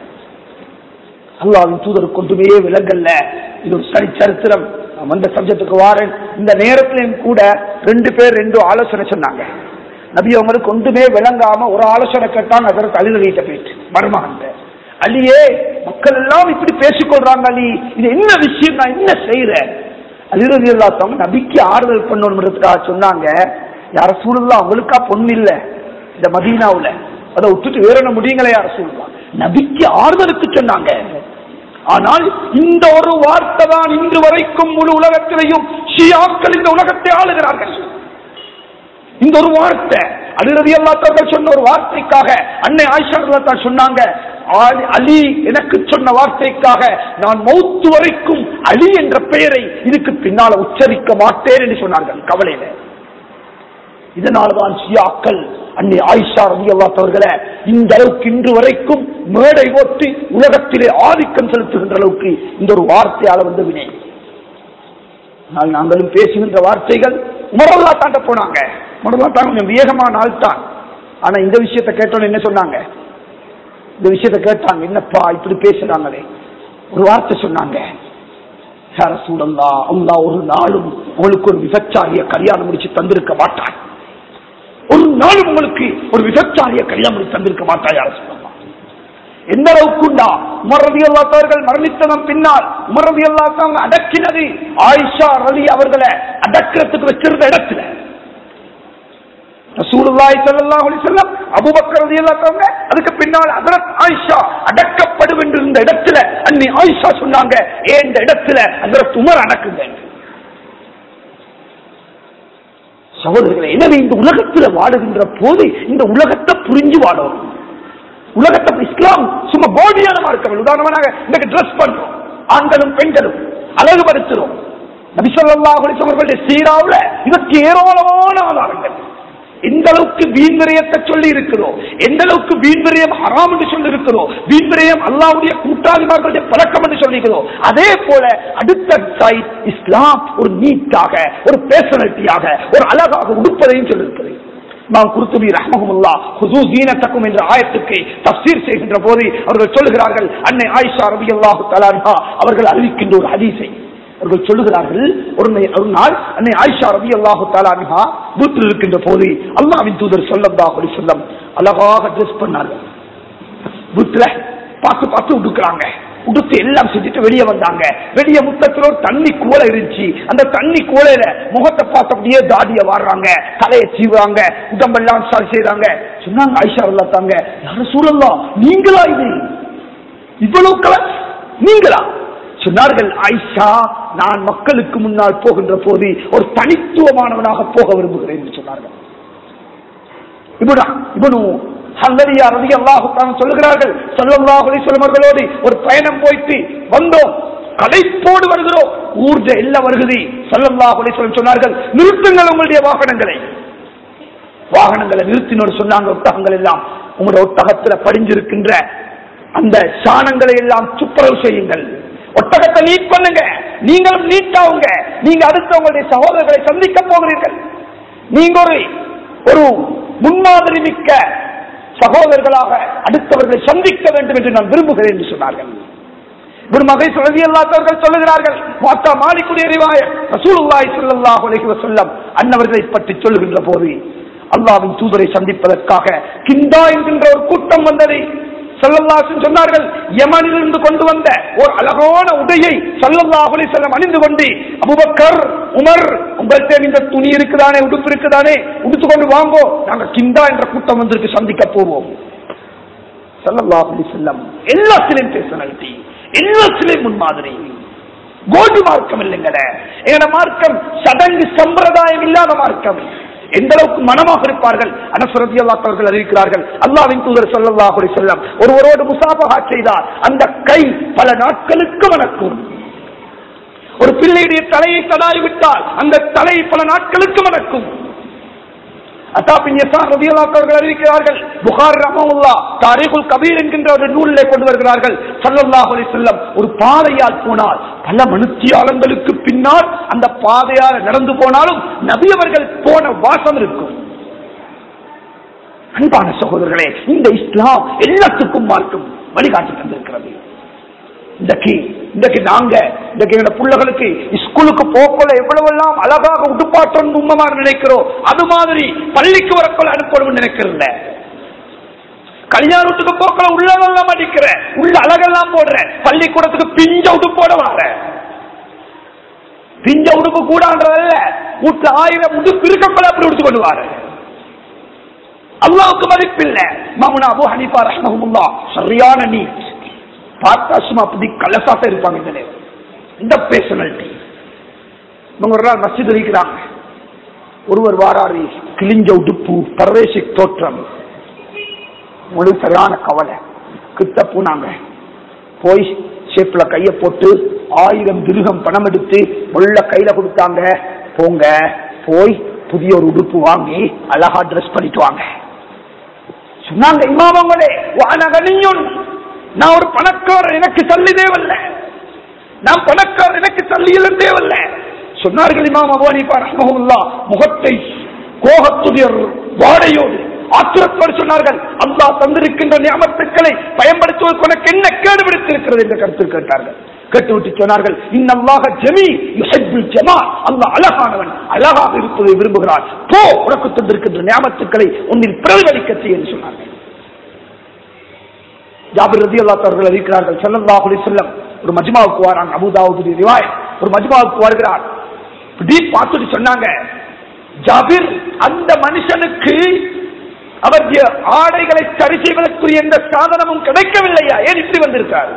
அல்லாவின் தூதர் கொண்டுமே விலங்கல்ல இது ஒரு சரி சரித்திரம் நான் வந்த சப்ஜெக்டுக்கு வாரேன் இந்த நேரத்திலையும் கூட ரெண்டு பேர் ரெண்டு ஆலோசனை சொன்னாங்க நபி அவங்களுக்கு ஒன்றுமே விளங்காம ஒரு ஆலோசனை கேட்டாங்க அதற்கு அழுகிட்ட போயிட்டு மருமகன் அலியே மக்கள் எல்லாம் இப்படி பேசிக்கொள்றாங்க அலி இது என்ன விஷயம் நான் என்ன செய்யறேன் அலிரதி இல்லாதவங்க நபிக்கு ஆறுதல் பண்ணணுன்றதுக்காக சொன்னாங்க யார சூழலாம் அவங்களுக்கா பொண்ணு இல்ல இந்த மதீனாவுல அதை விட்டுட்டு வேற என்ன முடியுங்களே யார சூழலாம் நபிக்கு ஆறுதலுக்கு சொன்னாங்க ஆனால் இந்த ஒரு வார்த்தை தான் இன்று வரைக்கும் முழு உலகத்திலையும் ஷியாக்கள் இந்த உலகத்தை ஆளுகிறார்கள் இந்த ஒரு வார்த்தை அலிரதி அல்லாத்தவர்கள் சொன்ன ஒரு வார்த்தைக்காக அன்னை ஆயிஷா தான் சொன்னாங்க ஆலி- அலி எனக்கு சொன்ன வார்த்தைக்காக நான் மௌத்து வரைக்கும் அலி என்ற பெயரை இதுக்கு பின்னால உச்சரிக்க மாட்டேன் என்று சொன்னார்கள் கவலையில இதனால்தான் ஷியாக்கள் அன்னை ஆயிஷா ரவி அல்லாத்தவர்களை இந்த அளவுக்கு இன்று வரைக்கும் மேடை ஓட்டி உலகத்திலே ஆதிக்கம் செலுத்துகின்ற அளவுக்கு இந்த ஒரு வார்த்தையால வந்து வினை ஆனால் நாங்களும் பேசுகின்ற வார்த்தைகள் உமரல்லா தாண்ட போனாங்க உமரல்லா தான் கொஞ்சம் வேகமான ஆள் தான் ஆனா இந்த விஷயத்தை கேட்டோன்னு என்ன சொன்னாங்க இந்த விஷயத்தை கேட்டாங்க என்னப்பா இப்படி பேசுறாங்களே ஒரு வார்த்தை சொன்னாங்க யார சூழல்லா அல்லா ஒரு நாளும் உங்களுக்கு ஒரு விபச்சாரிய கல்யாணம் முடிச்சு தந்திருக்க மாட்டான் ஒரு நாளும் உங்களுக்கு ஒரு விபச்சாரிய கல்யாணம் முடிச்சு தந்திருக்க மாட்டான் யார சொல்லலாம் எந்த அளவுக்குண்டா உமரதி அல்லாத்தவர்கள் மரணித்ததன் பின்னால் உமரதி அல்லாத்தவங்க அடக்கினது ஆயிஷா ரவி அவர்களை அடக்கிறதுக்கு வச்சிருந்த இடத்துல ரசூலுல்லாஹி ஸல்லல்லாஹு அலைஹி வஸல்லம் அபூபக்கர் ரலியல்லாஹு அன்ஹு அதுக்கு பின்னால் ஹஜ்ரத் ஆயிஷா அடக்கப்படும் என்று இருந்த இடத்துல அன்னி ஆயிஷா சொன்னாங்க ஏன் இந்த இடத்துல ஹஜ்ரத் உமர் அடக்குங்க என்று. சகோதரர்களே எனவே இந்த உலகத்துல வாழுகின்ற போது இந்த உலகத்தை புரிஞ்சு வாழணும் உலகத்தை இஸ்லாம் சும்மா போடியான மார்க்கங்கள் உதாரணமாக இன்னைக்கு ட்ரெஸ் பண்றோம் ஆண்களும் பெண்களும் அழகுபடுத்துறோம் நபிசல்லாஹ் அவர்களுடைய சீராவுல இதற்கு ஏராளமான ஆதாரங்கள் எந்த அளவுக்கு வீண்விரயத்தை சொல்லி இருக்கிறோம் எந்த அளவுக்கு வீண்விரயம் ஹராம் என்று சொல்லி இருக்கிறோம் வீண்விரயம் அல்லாவுடைய கூட்டாளிமார்களுடைய பழக்கம் என்று சொல்லிக்கிறோம் அதே போல அடுத்த சைட் இஸ்லாம் ஒரு நீட்டாக ஒரு பேசனட்டியாக ஒரு அழகாக உடுப்பதையும் சொல்லியிருக்கிறேன் நாம் குருத்துபி ரஹமகுல்லா ஹுசூ ஜீனத்தக்கும் என்ற ஆயத்துக்கு தப்சீர் செய்கின்ற போது அவர்கள் சொல்லுகிறார்கள் அன்னை ஆயிஷா ரபி அல்லாஹு தலான்ஹா அவர்கள் அறிவிக்கின்ற ஒரு ஹதீஸை அவர்கள் சொல்லுகிறார்கள் ஒரு நை- ஒரு நாள் அன்னை ஆயிஷா ரபி அல்லாஹு தலான்ஹா வீட்டில் இருக்கின்ற போது அல்லாவின் தூதர் சொல்லல்லாஹு அலைஹி வஸல்லம் அழகாக ட்ரெஸ் பண்ணார்கள் வீட்டுல பார்த்து பார்த்து உடுக்குறாங்க உடுத்து எல்லாம் செஞ்சுட்டு வெளியே வந்தாங்க வெளியே முத்தத்துல ஒரு தண்ணி கூலை இருந்துச்சு அந்த தண்ணி கூலையில முகத்தை பார்த்து அப்படியே தாடிய வாடுறாங்க தலையை சீவுறாங்க உடம்பெல்லாம் சரி செய்றாங்க சொன்னாங்க ஆயிஷா தாங்க யாரும் சூழல்லாம் நீங்களா இது இவ்வளவு கலர் நீங்களா சொன்னார்கள் ஆயிஷா நான் மக்களுக்கு முன்னால் போகின்ற போது ஒரு தனித்துவமானவனாக போக விரும்புகிறேன் என்று சொன்னார்கள் இவனு இவனு ஹல்லரியா ரதி அல்லாஹு சொல்லுகிறார்கள் சல்லல்லாஹு அலைஹி வஸல்லம் அவர்களோடு ஒரு பயணம் போயிட்டு வந்தோம் களைப்போடு வருகிறோம் ஊர்ஜ எல்லாம் வருகுது சல்லல்லாஹு அலைஹி வஸல்லம் சொன்னார்கள் நிறுத்துங்கள் உங்களுடைய வாகனங்களை வாகனங்களை நிறுத்தினோடு சொன்னாங்க ஒட்டகங்கள் எல்லாம் உங்களுடைய ஒட்டகத்துல படிஞ்சிருக்கின்ற அந்த சாணங்களை எல்லாம் துப்புரவு செய்யுங்கள் ஒட்டகத்தை நீட் பண்ணுங்க நீங்களும் நீட்டாவுங்க நீங்க அடுத்து உங்களுடைய சகோதரர்களை சந்திக்க போகிறீர்கள் நீங்க ஒரு ஒரு முன்மாதிரி மிக்க சகோதரர்களாக அடுத்தவர்களை சந்திக்க வேண்டும் என்று நான் விரும்புகிறேன் என்று சொன்னார்கள் ஒரு மகை சுழதி அல்லாதவர்கள் சொல்லுகிறார்கள் மாத்தா மாலிக்குடைய ரிவாய ரசூலுல்லாஹி ஸல்லல்லாஹு அலைஹி வஸல்லம் அன்னவர்களை பற்றி சொல்லுகின்ற போது அல்லாவின் தூதரை சந்திப்பதற்காக கிண்டா என்கின்ற ஒரு கூட்டம் வந்தது சல்லல்லாஹு சொன்னார்கள் யமனிலிருந்து கொண்டு வந்த ஒரு அழகான உடையை சல்லல்லாஹு அலைஹி வஸல்லம் அணிந்து கொண்டு அபூபக்கர் உமர் உங்கள்கிட்ட இந்த துணி இருக்குதானே உடுப்பு இருக்குதானே உடுத்து கொண்டு வாங்கோ நாங்க கிண்டா என்ற கூட்டம் வந்திருக்கு சந்திக்க போவோம் சல்லல்லாஹு அலைஹி வஸல்லம் எல்லாத்திலையும் பேசனல்டி எல்லாத்திலையும் முன்மாதிரி கோடி மார்க்கம் இல்லைங்கட எங்கட மார்க்கம் சடங்கு சம்பிரதாயம் இல்லாத மார்க்கம் எந்த அளவுக்கு மனமாக இருப்பார்கள் அனசரதி அல்லாத்தவர்கள் அறிவிக்கிறார்கள் அல்லாவின் தூதர் சொல்லல்லாஹு அலைஹி வஸல்லம் ஒருவரோடு முசாபகா செய்தார் அந்த கை பல நாட்களுக்கு மணக்கும் ஒரு பிள்ளையுடைய தலையை தடாய் விட்டால் அந்த தலை பல நாட்களுக்கு மணக்கும் அத்தாபின் யசான் ரதியல்லாஹு அவர்கள் அறிவிக்கிறார்கள் புகார் ரஹ்மத்துல்லா தாரீகுல் கபீர் என்கின்ற ஒரு நூலிலே கொண்டு வருகிறார்கள் ஸல்லல்லாஹு அலைஹி வஸல்லம் ஒரு பாதையால் போனால் பல மனுத்தியாளங்களுக்கு பின்னால் அந்த பாதையால் நடந்து போனாலும் நபி அவர்கள் போன வாசம் இருக்கும் அன்பான சகோதரர்களே இந்த இஸ்லாம் எல்லாத்துக்கும் மார்க்கும் வழிகாட்டி தந்திருக்கிறது இன்றைக்கு இன்றைக்கு நாங்க இன்றைக்கு எங்க பிள்ளைகளுக்கு ஸ்கூலுக்கு போக்கல எவ்வளவு எல்லாம் அழகாக உடுப்பாட்டம் உண்மமாக நினைக்கிறோம் அது மாதிரி பள்ளிக்கு வரக்கொள்ள அனுப்பணும் நினைக்கிறல கல்யாணத்துக்கு போக்கல உள்ளதெல்லாம் அடிக்கிற உள்ள அழகெல்லாம் போடுற பள்ளிக்கூடத்துக்கு பிஞ்ச உடுப்போட வர பிஞ்ச உடுப்பு கூடான்றதல்ல வீட்டுல ஆயிரம் உடுப்பு இருக்கக்குள்ள அப்படி உடுத்து கொண்டு வாரு அல்லாவுக்கு மதிப்பில்லை மாமுனா அபு ஹனீஃபா ரஹ்மஹுல்லா சரியான நீட் பார்த்தா சும்மா அப்படி கலசாக இருப்பாங்க இந்த நேரம் இந்த பேசனல்டி இவங்க ஒரு நாள் மஸ்ஜித் இருக்கிறாங்க ஒருவர் வாராரு கிழிஞ்ச உடுப்பு பரவேசிக் தோற்றம் உங்களுக்கு சரியான கவலை கிட்ட போனாங்க போய் ஷேப்ல கைய போட்டு ஆயிரம் திருகம் பணம் எடுத்து உள்ள கையில கொடுத்தாங்க போங்க போய் புதிய ஒரு உடுப்பு வாங்கி அழகா ட்ரெஸ் பண்ணிட்டு வாங்க சொன்னாங்க இமாமங்களே வானகனியும் நான் ஒரு பணக்காரர் எனக்கு தள்ளி தேவல்ல நான் பணக்காரர் எனக்கு தள்ளியிலும் தேவல்ல சொன்னார்கள் இமாம் அபுவனிப்பா ரஹ்மஹுல்லா முகத்தை கோகத்துடைய வாடையோடு ஆத்திரத்தோடு சொன்னார்கள் அல்லாஹ் தந்திருக்கின்ற நியமத்துக்களை பயன்படுத்துவதற்கு உனக்கு என்ன கேடு விடுத்திருக்கிறது என்ற கருத்து கேட்டார்கள் கேட்டுவிட்டு சொன்னார்கள் இன்னல்லாக ஜமீ யுஹிப்புல் ஜமால் அல்லாஹ் அழகானவன் அழகாக இருப்பதை விரும்புகிறான் போ உனக்கு தந்திருக்கின்ற நியமத்துக்களை உன்னில் பிரதிபலிக்க செய்ய என்று சொன்னார்கள் ஜாபிர் ரதி அல்லா அவர்கள் அறிவிக்கிறார்கள் ஸல்லல்லாஹு அலைஹி வஸல்லம் ஒரு மஜ்மாவுக்கு வராங்க அபூதாவுடைய ரிவாய் ஒரு மஜ்மாவுக்கு வருகிறார் இப்படி பார்த்துட்டு சொன்னாங்க ஜாபிர் அந்த மனுஷனுக்கு அவருடைய ஆடைகளை சரி செய்வதற்குரிய எந்த சாதனமும் கிடைக்கவில்லையா ஏன் இப்படி வந்திருக்கார்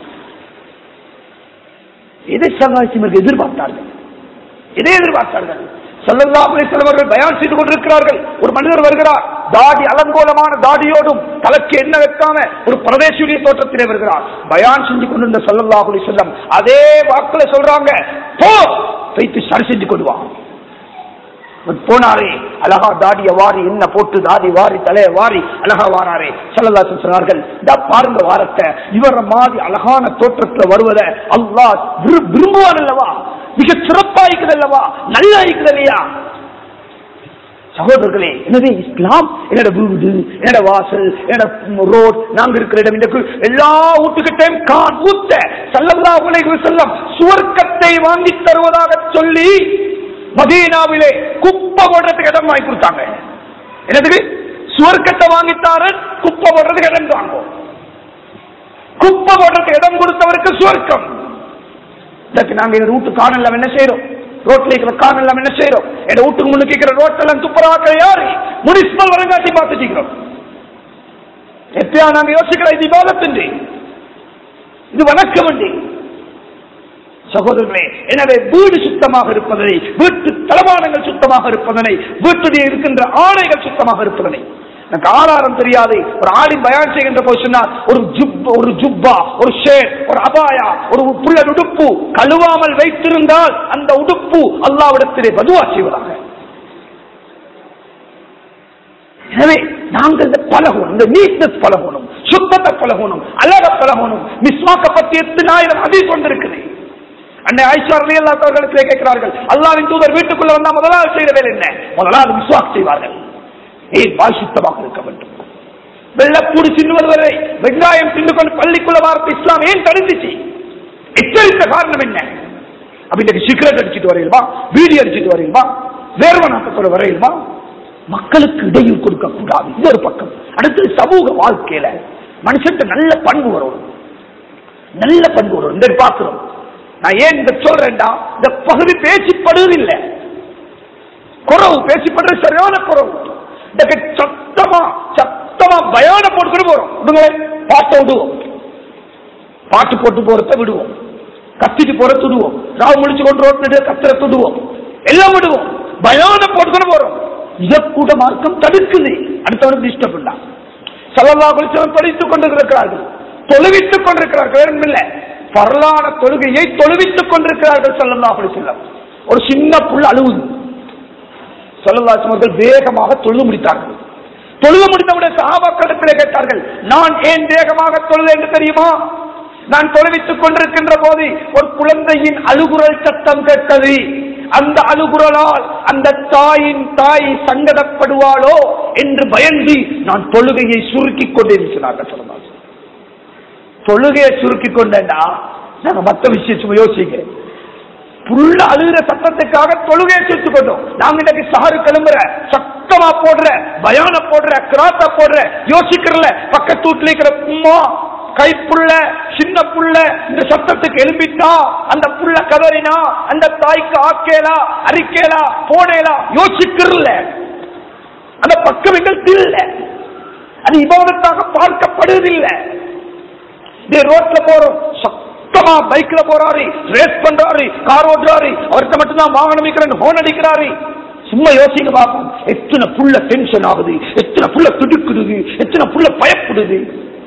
எதை சகாசியம் எதிர்பார்த்தார்கள் எதை எதிர்பார்த்தார்கள் ஸல்லல்லாஹு அலைஹி வஸல்லம் அவர்கள் பயான் செய்து கொண்டிருக்கிறார்கள் ஒரு மனிதர் வருகிறார் தாடி அலங்கோலமான தாடியோடும் தலைக்கு என்ன வைக்காம ஒரு பிரதேசியுடைய தோற்றத்திலே வருகிறார் பயான் செஞ்சு கொண்டிருந்த ஸல்லல்லாஹு அலைஹி வஸல்லம் அதே வாக்குல சொல்றாங்க போ வைத்து சரி செஞ்சு கொண்டு வா அவர் போனாரே அழகா தாடிய வாரி என்ன போட்டு தாடி வாரி தலைய வாரி அழகா வாராரே செல்லதாசன் சொன்னார்கள் இந்த பாருங்க வாரத்தை இவர மாதிரி அழகான தோற்றத்துல வருவதை அல்லாஹ் விரு- விரும்புவான் அல்லவா மிக சிறப்பாய்க்குது அல்லவா நல்லா இருக்குது இல்லையா சகோதரர்களே எனவே இஸ்லாம் என்னோட வீடு என்னோட வாசல் என்னோட ரோட் நாங்க இருக்கிற இடம் இந்த கு- எல்லா வீட்டுக்கிட்டையும் கான் ஊத்த சல்லல்லாஹு அலைஹி வஸல்லம் சுவர்க்கத்தை வாங்கி தருவதாக சொல்லி மதீனாவிலே குப்பை போடுறதுக்கு இடம் வாங்கி கொடுத்தாங்க என்னதுக்கு சுவர்க்கத்தை வாங்கித்தாரு குப்பை போடுறதுக்கு இடம் வாங்கும் குப்பை போடுறதுக்கு இடம் கொடுத்தவருக்கு சுவர்க்கம் இதற்கு நாங்க எங்க வீட்டு காணல என்ன செய்யறோம் ரோட்ல இருக்கிற காணல என்ன செய்யறோம் எங்க வீட்டுக்கு முன்னுக்கு இருக்கிற ரோட்ல எல்லாம் துப்புராக்கள் யாரு முனிசிபல் வரங்காட்டி பார்த்துட்டோம் எப்பயா நாங்க யோசிக்கிற இது விவாதத்தின்றி இது வணக்கம் உண்டு சகோதரர்களே எனவே வீடு சுத்தமாக இருப்பதனை வீட்டு தளவாடங்கள் சுத்தமாக இருப்பதனை வீட்டுடைய இருக்கின்ற ஆடைகள் சுத்தமாக இருப்பதனை எனக்கு ஆதாரம் தெரியாது ஒரு ஆளின் பயான் செய்கின்ற போது சொன்னார் ஒரு ஜுப் ஒரு ஜுப்பா ஒரு ஷேர் ஒரு அபாயா ஒரு புள்ள உடுப்பு கழுவாமல் வைத்திருந்தால் அந்த உடுப்பு அல்லாவிடத்திலே பதுவா செய்வதாக எனவே நாங்கள் இந்த பழகணும் இந்த நீட்னஸ் பழகணும் சுத்தத்தை பழகணும் அழக பழகணும் மிஸ்வாக்க பத்தி எத்தனாயிரம் அதிக கொண்டிருக்குது அன்னை ஐஷா ரலியல்லாஹு அன்ஹா அவர்களுக்கு கேட்கிறார்கள் அல்லாஹ்வின் தூதர் வீட்டுக்குள்ள வந்தா முதலாவது செய்த வேலை என்ன முதலாவது விஸ்வாக் செய்வார்கள் ஏன் வாய் சுத்தமாக இருக்க வேண்டும் வெள்ளப்பூடி சின்னுவது வரை வெங்காயம் தின்னு கொண்டு பள்ளிக்குள்ள வார்த்தை இஸ்லாம் ஏன் தடுத்துச்சு எச்சரித்த காரணம் என்ன அப்ப இன்னைக்கு சிகரெட் அடிச்சிட்டு வரையிலுமா பீடி அடிச்சிட்டு வரையிலுமா வேர்வ நாட்டத்தோட வரையிலுமா மக்களுக்கு இடையில் கொடுக்க கூடாது இது ஒரு பக்கம் அடுத்து சமூக வாழ்க்கையில மனுஷன் நல்ல பண்பு வரும் நல்ல பண்பு வரும் இந்த பார்க்கிறோம் நான் ஏன் இந்த சொல்றேன்டா இந்த பகுதி பேசிப்படுவதில்லை குறவு பேசிப்படுறது சரியான குறவு இந்த சத்தமா சத்தமா பயான போட்டுக்கிட்டு போறோம் விடுங்களேன் பாட்டை விடுவோம் பாட்டு போட்டு போறத விடுவோம் கத்திட்டு போறத விடுவோம் ராவு முடிச்சு கொண்டு ரோட்டு கத்திர விடுவோம் எல்லாம் விடுவோம் பயான போட்டுக்கிட்டு போறோம் இதை கூட மார்க்கம் தடுக்குது அடுத்தவனுக்கு டிஸ்டர்ப் இல்ல சல்லல்லா குளிச்சவன் படித்துக் கொண்டிருக்கிறார்கள் தொழுவித்துக் கொண்டிருக்கிறார்கள் வேறும் இல்ல பரலான தொழுகையை தொழுவித்துக் கொண்டிருக்கிறார்கள் சல்லல்லா குளிச்சல்லம் ஒரு சின்ன புள்ள அழுவுது சொல்லலாசமர்கள் வேகமாக தொழுது முடித்தார்கள் தொழுது முடித்தவுடைய சகாபாக்களிடத்திலே கேட்டார்கள் நான் ஏன் வேகமாக தொழுது என்று தெரியுமா நான் தொழுவித்துக் கொண்டிருக்கின்ற போது ஒரு குழந்தையின் அழுகுரல் சத்தம் கேட்டது அந்த அழுகுரலால் அந்த தாயின் தாய் சங்கடப்படுவாளோ என்று பயந்து நான் தொழுகையை சுருக்கிக் கொண்டிருக்கிறார்கள் சொல்லலாம் தொழுகையை சுருக்கிக் கொண்டேன்னா நாங்க மற்ற விஷயம் சும்மா யோசிங்க புள்ள அழுகிற சத்தத்துக்காக தொழுகையை சேர்த்து கொண்டோம் நாங்க இன்னைக்கு சாரு கிளம்புற சத்தமா போடுற பயான போடுற கிராத்த போடுற யோசிக்கிறல பக்கத்து வீட்டுல இருக்கிற உம்மா கைப்புள்ள சின்ன புள்ள இந்த சத்தத்துக்கு எழுப்பிட்டா அந்த புள்ள கதறினா அந்த தாய்க்கு ஆக்கேலா அரிக்கேலா போனேலா யோசிக்கிறல அந்த பக்கம் எங்களுக்கு இல்ல அது இபாதத்தாக பார்க்கப்படுவதில்லை இதே ரோட்ல போறோம் சத்தமா பைக்ல போறாரு ரேஸ் பண்றாரு கார் ஓட்டுறாரு அவர்கிட்ட மட்டும்தான் வாகனம் இருக்கிறேன் ஹோன் அடிக்கிறாரு சும்மா யோசிங்க பார்ப்போம் எத்தனை புள்ள டென்ஷன் ஆகுது எத்தனை புள்ள துடுக்குது எத்தனை புள்ள பயப்படுது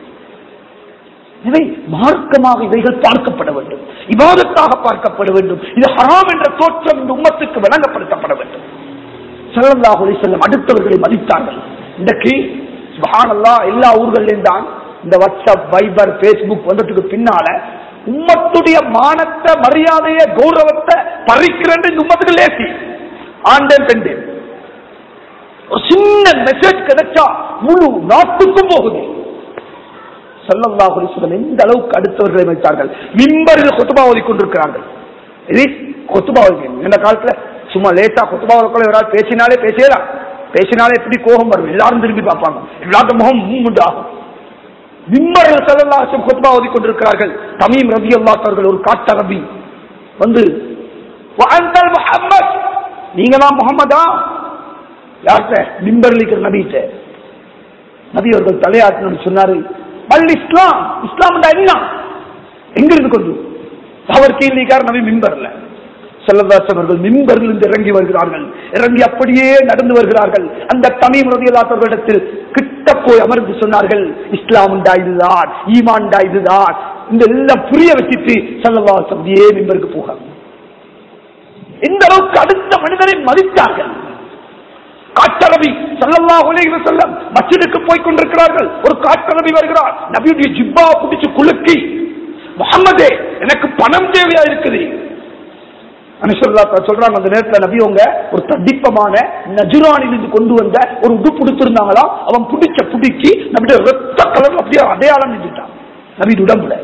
இவை மார்க்கமாக இவைகள் பார்க்கப்பட வேண்டும் இவாதத்தாக பார்க்கப்பட வேண்டும் இது ஹராம் என்ற தோற்றம் இந்த உம்மத்துக்கு வழங்கப்படுத்தப்பட வேண்டும் சல்லல்லாஹு அலைஹி வஸல்லம் அடுத்தவர்களை மதித்தார்கள் இன்றைக்கு சுப்ஹானல்லாஹ் எல்லா ஊர்களிலும் தான் இந்த வாட்ஸ்அப் வைபர் பேஸ்புக் வந்ததுக்கு பின்னால உம்மத்துடைய மானத்தை மரியாதையை கௌரவத்தை பறிக்கிறேன் இந்த உம்மத்துக்கு லேசி ஆண்டன் பெண்டேன் ஒரு சின்ன மெசேஜ் கிடைச்சா முழு நாட்டுக்கும் போகுது சல்லல்லாஹு அலைஹி வஸல்லம் எந்த அளவுக்கு அடுத்தவர்களை வைத்தார்கள் மிம்பரில் கொத்துபா ஓதி கொண்டிருக்கிறார்கள் இது கொத்துபா ஓதி இந்த காலத்துல சும்மா லேட்டா கொத்துபா ஓதக்குள்ள யாராவது பேசினாலே பேசலாம் பேசினாலே எப்படி கோபம் வரும் எல்லாரும் திரும்பி பார்ப்பாங்க எல்லாத்த முகம் மூண்டு ஆகும் மிம்பரில் சல்லல்லாஹு கொத்துபா ஓதி கொண்டிருக்கிறார்கள் தமீம் ரபி அல்லாஹ் அவர்கள் ஒரு காட்ட ரபி வந்து "வஅன்தல் முஹம்மத் நீங்க தான் முகமதா யார்கிட்ட மிம்பரில் இருக்கிற நபிகிட்ட நபி அவர்கள் தலையாட்டினு சொன்னாரு பல் இஸ்லாம் இஸ்லாம் என்ன எங்கிருந்து கொண்டு அவர் கீழ்கார் நபி மிம்பர்ல செல்லதாஸ் அவர்கள் மிம்பரில் இருந்து இறங்கி வருகிறார்கள் இறங்கி அப்படியே நடந்து வருகிறார்கள் அந்த தமிழ் ரதியலாத்தவர்களிடத்தில் கிட்ட போய் அமர்ந்து சொன்னார்கள் இஸ்லாம் உண்டா இதுதான் ஈமான்டா இதுதான் இந்த எல்லாம் புரிய வச்சுட்டு செல்லதாஸ் அப்படியே மிம்பருக்கு போக இந்த அளவுக்கு அடுத்த மனிதரை மதித்தார்கள் காட்டரபி சல்லல்லாஹு அலைஹி வஸல்லம் மஸ்ஜிதுக்கு போய் கொண்டிருக்கிறார்கள் ஒரு காட்டரபி வருகிறார் நபியுடைய ஜிப்பா பிடிச்சு குலுக்கி முகம்மதே எனக்கு பணம் தேவையா இருக்குது அனுசல்லா சொல்றாங்க அந்த நேரத்துல நபி அவங்க ஒரு தடிப்பமான நஜுரானிலிருந்து கொண்டு வந்த ஒரு உடு பிடிச்சிருந்தாங்களா அவன் பிடிச்ச பிடிக்கி நபியுடைய ரத்த கலர் அப்படியே அடையாளம் நின்றுட்டான் நபி உடம்புல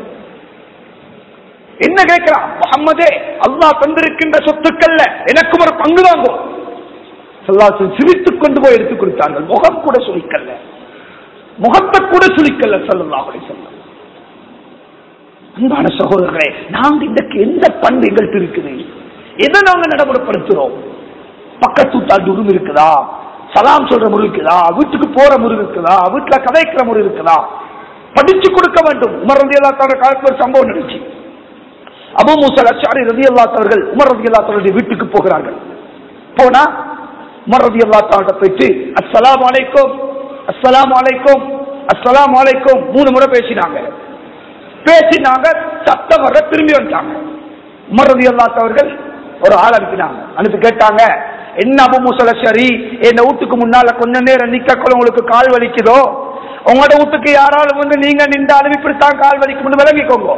என்ன கேட்கிறான் முகம்மதே அல்லாஹ் தந்திருக்கின்ற சொத்துக்கள்ல எனக்கும் ஒரு பங்கு வாங்கும் சல்லாசன் சிரித்துக் கொண்டு போய் எடுத்துக் கொடுத்தார்கள் முகம் கூட சுழிக்கல்ல முகத்தை கூட சுழிக்கல்ல சல்லல்லாஹு அலைஹி வஸல்லம் அன்பான சகோதரர்களே நாங்க இன்றைக்கு எந்த பண்பு எங்கள்கிட்ட இருக்குது எதை நாங்க நடைமுறைப்படுத்துறோம் பக்கத்து வீட்டால் உரிமை இருக்குதா சலாம் சொல்ற முறை இருக்குதா வீட்டுக்கு போற முறை இருக்குதா வீட்டுல கதைக்கிற முறை இருக்குதா படிச்சு கொடுக்க வேண்டும் உமர் ரதி அல்லாத்தோட காலத்துல ஒரு சம்பவம் நடந்துச்சு அபு மூசல் அச்சாரி ரதி அல்லாத்தவர்கள் உமர் ரதி அல்லாத்தவருடைய வீட்டுக்கு போகிறார்கள் போனா உமர் ரதி அல்லாத்தாவிட்ட போயிட்டு அஸ்ஸலாம் அலைக்கும் அஸ்ஸலாம் அலைக்கும் அஸ்ஸலாம் அலைக்கும் மூணு முறை பேசினாங்க பேசினாங்க சத்தம் வர திரும்பி வந்துட்டாங்க உமர் ரதி அல்லாத்தவர்கள் ஒரு ஆள் அனுப்பினாங்க அனுப்பி கேட்டாங்க என்ன அபு முசல சரி என் வீட்டுக்கு முன்னால கொஞ்ச நேரம் நிக்க உங்களுக்கு கால் வலிக்குதோ உங்களோட வீட்டுக்கு யாராலும் வந்து நீங்க நின்றாலும் இப்படித்தான் கால் வலிக்கும்னு விளங்கிக்கோங்க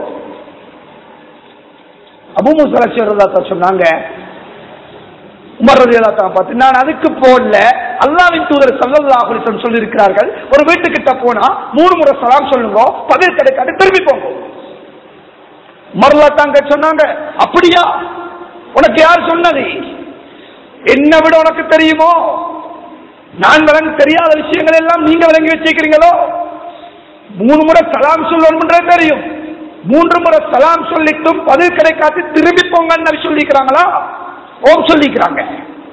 அபு முசல சொன்னாங்க பார்த்து நான் அதுக்கு போடல அல்லாவின் தூதர் சல்லல்லாஹுலிசம் சொல்லி இருக்கிறார்கள் ஒரு வீட்டுக்கிட்ட போனா மூணு முறை சலாம் சொல்லுங்க பதில் கிடைக்காது திரும்பி போங்க மரலாத்தாங்க சொன்னாங்க அப்படியா உனக்கு யார் சொன்னது என்ன விட உனக்கு தெரியுமோ நான் விளங்க தெரியாத விஷயங்கள் எல்லாம் நீங்க விளங்கி வச்சிருக்கிறீங்களோ மூணு முறை சலாம் சொல்லணும்ன்றது தெரியும் மூன்று முறை சலாம் சொல்லிட்டும் பதில் கிடைக்காது திரும்பி போங்கன்னு நபி சொல்லிக்கிறாங்களா ஓம் சொல்லிக்கிறாங்க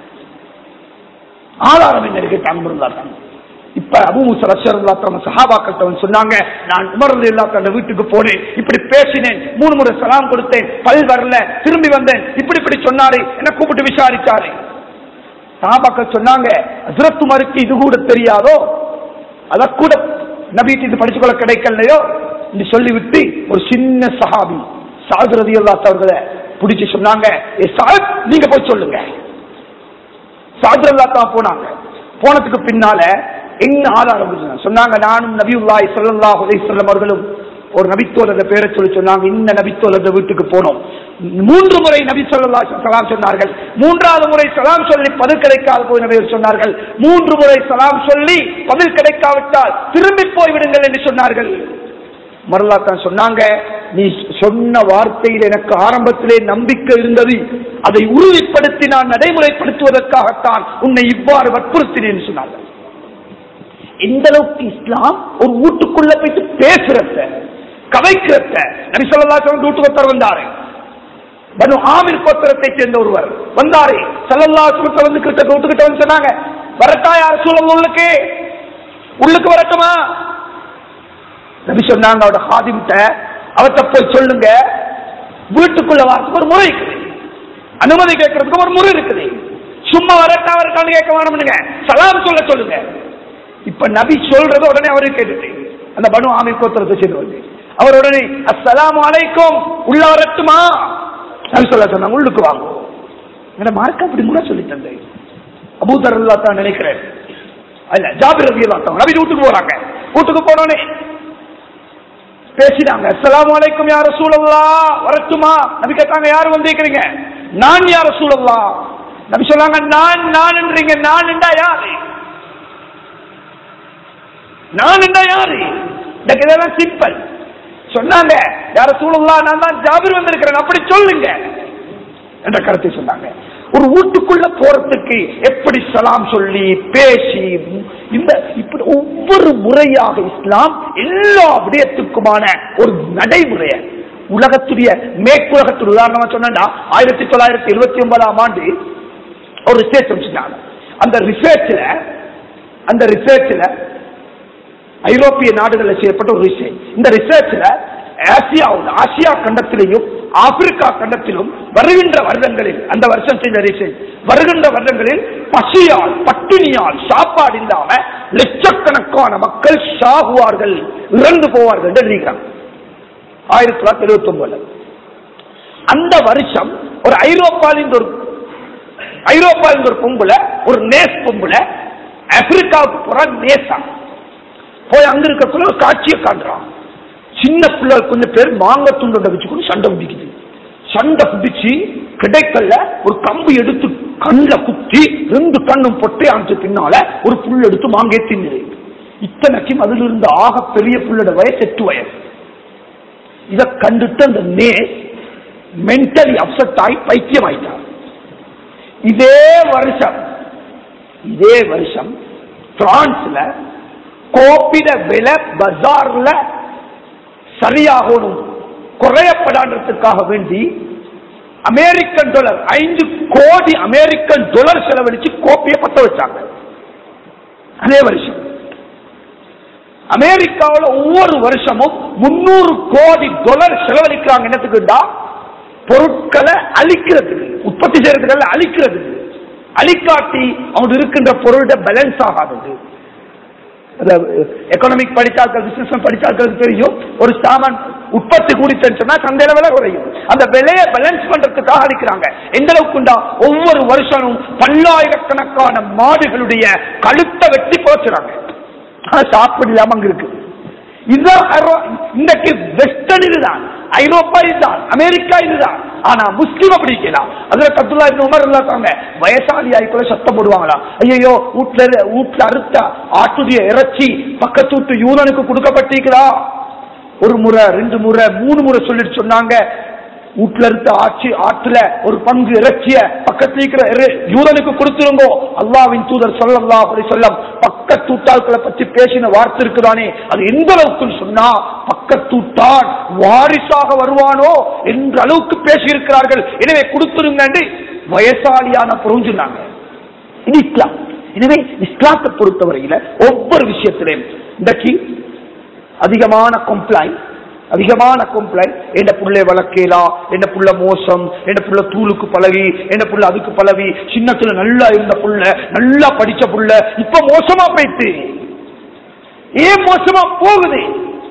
ஆதாரம் என்ன இருக்கு தாங்க இப்ப அபு முசரல்லாத்தவங்க சஹாபாக்கள்கிட்ட சொன்னாங்க நான் உமர் இல்லாத வீட்டுக்கு போனேன் இப்படி பேசினேன் மூணு முறை சலாம் கொடுத்தேன் பல் வரல திரும்பி வந்தேன் இப்படி இப்படி சொன்னாரு என்ன கூப்பிட்டு விசாரிச்சாரு சஹாபாக்கள் சொன்னாங்க அதிரத்துமாருக்கு இது கூட தெரியாதோ அத கூட நபீட்டு இது படிச்சுக்கொள்ள கிடைக்கலையோ என்று சொல்லிவிட்டு ஒரு சின்ன சஹாபி சாகுரதி அவர்களை பிடிச்சு சொன்னாங்க "ஏ சாஹிப், நீங்க போய் சொல்லுங்க சாகுரல்லா போனாங்க போனதுக்கு பின்னால என்ன ஆதாரம் இருந்துச்சு? சொன்னாங்க நானும் நபியுல்லாய் ஸல்லல்லாஹு அலைஹி வஸல்லம் அவர்களும் ஒரு நபித்தோழர பேரை சொல்லி சொன்னாங்க இந்த நபித்தோழர் வீட்டுக்கு போனோம் மூன்று முறை நபி சொல்லா சலாம் சொன்னார்கள் மூன்றாவது முறை சலாம் சொல்லி பதில் கிடைக்காத போய் நபி சொன்னார்கள் மூன்று முறை சலாம் சொல்லி பதில் கிடைக்காவிட்டால் திரும்பி போய் விடுங்கள் என்று சொன்னார்கள் மரலாத்தான் சொன்னாங்க நீ சொன்ன வார்த்தையில் எனக்கு ஆரம்பத்திலே நம்பிக்கை இருந்தது அதை உறுதிப்படுத்தி நான் நடைமுறைப்படுத்துவதற்காகத்தான் உன்னை இவ்வாறு வற்புறுத்தினேன் சொன்னார்கள் எந்த அளவுக்கு இஸ்லாம் ஒரு வீட்டுக்குள்ள போயிட்டு பேசுறத கவைக்கிறத நபி சொல்லா வீட்டுக்கு ஒருத்தர் வந்தாரு பனு ஆமிர் கோத்திரத்தை சேர்ந்த ஒருவர் வந்தாரு சல்லல்லா சுமத்த வந்து கிட்ட வீட்டுக்கிட்ட வந்து சொன்னாங்க வரட்டா யார் சூழல் உள்ளுக்கு உள்ளுக்கு வரட்டுமா நபி சொன்னாங்க அவட ஹாதிம்கிட்ட அவர்கிட்ட போய் சொல்லுங்க வீட்டுக்குள்ள வரதுக்கு ஒரு முறை இருக்குது அனுமதி கேட்கறதுக்கு ஒரு முறை இருக்குது சும்மா வரட்டா வரட்டான்னு கேட்க வேணும்னுங்க சலாம் சொல்ல சொல்லுங்க இப்ப நபி சொல்றத உடனே அவரு கேட்டுட்டு அந்த பனு ஆமி கோத்திரத்தை சேர்ந்து அவர் உடனே அஸ்ஸலாமு அலைக்கும் உள்ள வரட்டுமா நபி சொல்ல சொன்னாங்க உள்ளுக்கு வாங்க என்ன மார்க்க அப்படி கூட சொல்லி தந்தேன் அபூதர் தான் நினைக்கிறேன் இல்ல ஜாபிர் ரவி தான் நபி வீட்டுக்கு போறாங்க வீட்டுக்கு போனோடனே பேசினாங்க அஸ்ஸலாமு அலைக்கும் யார சூழல்லா வரட்டுமா நபி கேட்டாங்க யாரு வந்திருக்கிறீங்க நான் யார சூழல்லா நபி சொன்னாங்க நான் நான் என்றீங்க நான் என்றா யாரு நான் என்றா யாரு எனக்கு இதெல்லாம் சிம்பிள் சொன்னாங்க யார சூழல்லா நான் தான் ஜாபிர் வந்திருக்கிறேன் அப்படி சொல்லுங்க என்ற கருத்தை சொன்னாங்க ஒரு வீட்டுக்குள்ள போறதுக்கு எப்படி சலாம் சொல்லி பேசி இந்த இப்படி ஒவ்வொரு முறையாக இஸ்லாம் எல்லா விடயத்துக்குமான ஒரு நடைமுறைய உலகத்துடைய மேற்குலகத்துடைய உதாரணமா சொன்னா ஆயிரத்தி தொள்ளாயிரத்தி இருபத்தி ஒன்பதாம் ஆண்டு ஒரு ரிசர்ச் வச்சுட்டாங்க அந்த ரிசர்ச்ல அந்த ரிசர்ச்ல ஐரோப்பிய நாடுகளில் செய்யப்பட்ட ஒரு ரிசர்ச் இந்த ரிசர்ச்ல ஆசியாவில் ஆசியா கண்டத்திலையும் ஆப்பிரிக்கா கண்டத்திலும் வருகின்ற வருடங்களில் அந்த வருஷம் செய்த ரிசர்ச் வருகின்ற வருடங்களில் பசியால் பட்டினியால் சாப்பாடு இல்லாம லட்சக்கணக்கான மக்கள் சாகுவார்கள் இறந்து போவார்கள் என்று எழுதிக்கிறாங்க ஆயிரத்தி தொள்ளாயிரத்தி எழுபத்தி ஒன்பதுல அந்த வருஷம் ஒரு ஐரோப்பாவிலிருந்து ஒரு ஐரோப்பாவிலிருந்து ஒரு பொம்புல ஒரு நேஸ் பொம்புல ஆப்பிரிக்காவுக்கு போற நேசா போய் அங்க இருக்கக்குள்ள ஒரு காட்சியை காட்டுறான் சின்ன பிள்ளை கொஞ்சம் பேர் மாங்க துண்டை வச்சுக்கொண்டு சண்டை பிடிக்குது சண்டை பிடிச்சு கிடைக்கல ஒரு கம்பு எடுத்து கண்ணில் குத்தி ரெண்டு கண்ணும் பொட்டை அணைச்ச பின்னால ஒரு புல் எடுத்து மாங்கே தின்னுது இத்தனைக்கும் அதுல இருந்த ஆக பெரிய புள்ளோட வயசு எட்டு வயசு இதை கண்டுட்டு அந்த நேஸ் மென்டலி அப்செட் ஆகி பைத்தியம் ஆயிட்டார் இதே வருஷம் இதே வருஷம் பிரான்ஸ்ல கோப்பிட விலை பஜார்ல சரியாகணும் குறையப்படான்றதுக்காக வேண்டி அமெரிக்கன் டாலர் ஐந்து கோடி அமெரிக்கன் டாலர் செலவழிச்சு கோப்பியை பத்த வச்சாங்க அதே வருஷம் அமெரிக்காவில் ஒவ்வொரு வருஷமும் முன்னூறு கோடி டாலர் செலவழிக்கிறாங்க என்னத்துக்குண்டா பொருட்களை அழிக்கிறதுக்கு உற்பத்தி செய்யறதுக்கு அழிக்கிறதுக்கு அழிக்காட்டி அவங்க இருக்கின்ற பொருளோட பேலன்ஸ் ஆகாதது எக்கனாமிக் படிச்சாக்கள் பிசினஸ் படிச்சாக்களுக்கு தெரியும் ஒரு சாமான் உற்பத்தி கூடிச்சுன்னு சொன்னா சந்தையில விலை குறையும் அந்த விலையை பேலன்ஸ் பண்றதுக்காக அளிக்கிறாங்க எந்த அளவுக்குண்டா ஒவ்வொரு வருஷமும் பல்லாயிரக்கணக்கான மாடுகளுடைய கழுத்தை வெட்டி போச்சுறாங்க சாப்பிட இல்லாம அங்க இருக்கு இதுதான் ஐரோ- இன்றைக்கு வெஸ்டர்ன் இதுதான் ஐரோப்பா இதுதான் அமெரிக்கா இதுதான் ஆனா முஸ்லீம் அப்படி இருக்கலாம் அதுல அப்துல்லா இப்னு உமர் இல்லாதாங்க வயசாளி ஆயிக்குள்ள சத்தம் போடுவாங்களா ஐயோ வீட்டுல இரு- வீட்டுல அறுத்த ஆட்டுடைய இறைச்சி பக்கத்து வீட்டு யூதனுக்கு கொடுக்கப்பட்டிருக்கிறா ஒரு முறை ரெண்டு முறை மூணு முறை சொல்லிட்டு சொன்னாங்க வீட்டுல இருக்க ஆட்சி ஆற்றுல ஒரு பங்கு இறைச்சிய பக்கத்துல இருக்கிற இறை- யூதனுக்கு கொடுத்துருங்கோ அல்லாவின் தூதர் சொல்லல்லா அப்படி சொல்லம் பக்கத்தூட்டாள்களை பற்றி பேசின வார்த்தை இருக்குதானே அது எந்த அளவுக்கு சொன்னா பக்கத்தூட்டான் வாரிசாக வருவானோ என்ற அளவுக்கு பேசியிருக்கிறார்கள் எனவே கொடுத்துருங்க வயசாலியான பொருள் சொன்னாங்க இது இஸ்லாம் எனவே இஸ்லாத்தை பொறுத்தவரையில ஒவ்வொரு விஷயத்திலையும் இன்றைக்கு அதிகமான கம்ப்ளைண்ட் அதிகமான கம்ப்ளைண்ட் என்ன புள்ளை வளர்க்கலா என்ன புள்ள மோசம் என்ன புள்ள தூளுக்கு பழகி என்ன புள்ள அதுக்கு பழகி சின்னத்துல நல்லா இருந்த புள்ள நல்லா படிச்ச புள்ள இப்ப மோசமா போயிட்டு ஏன் மோசமா போகுது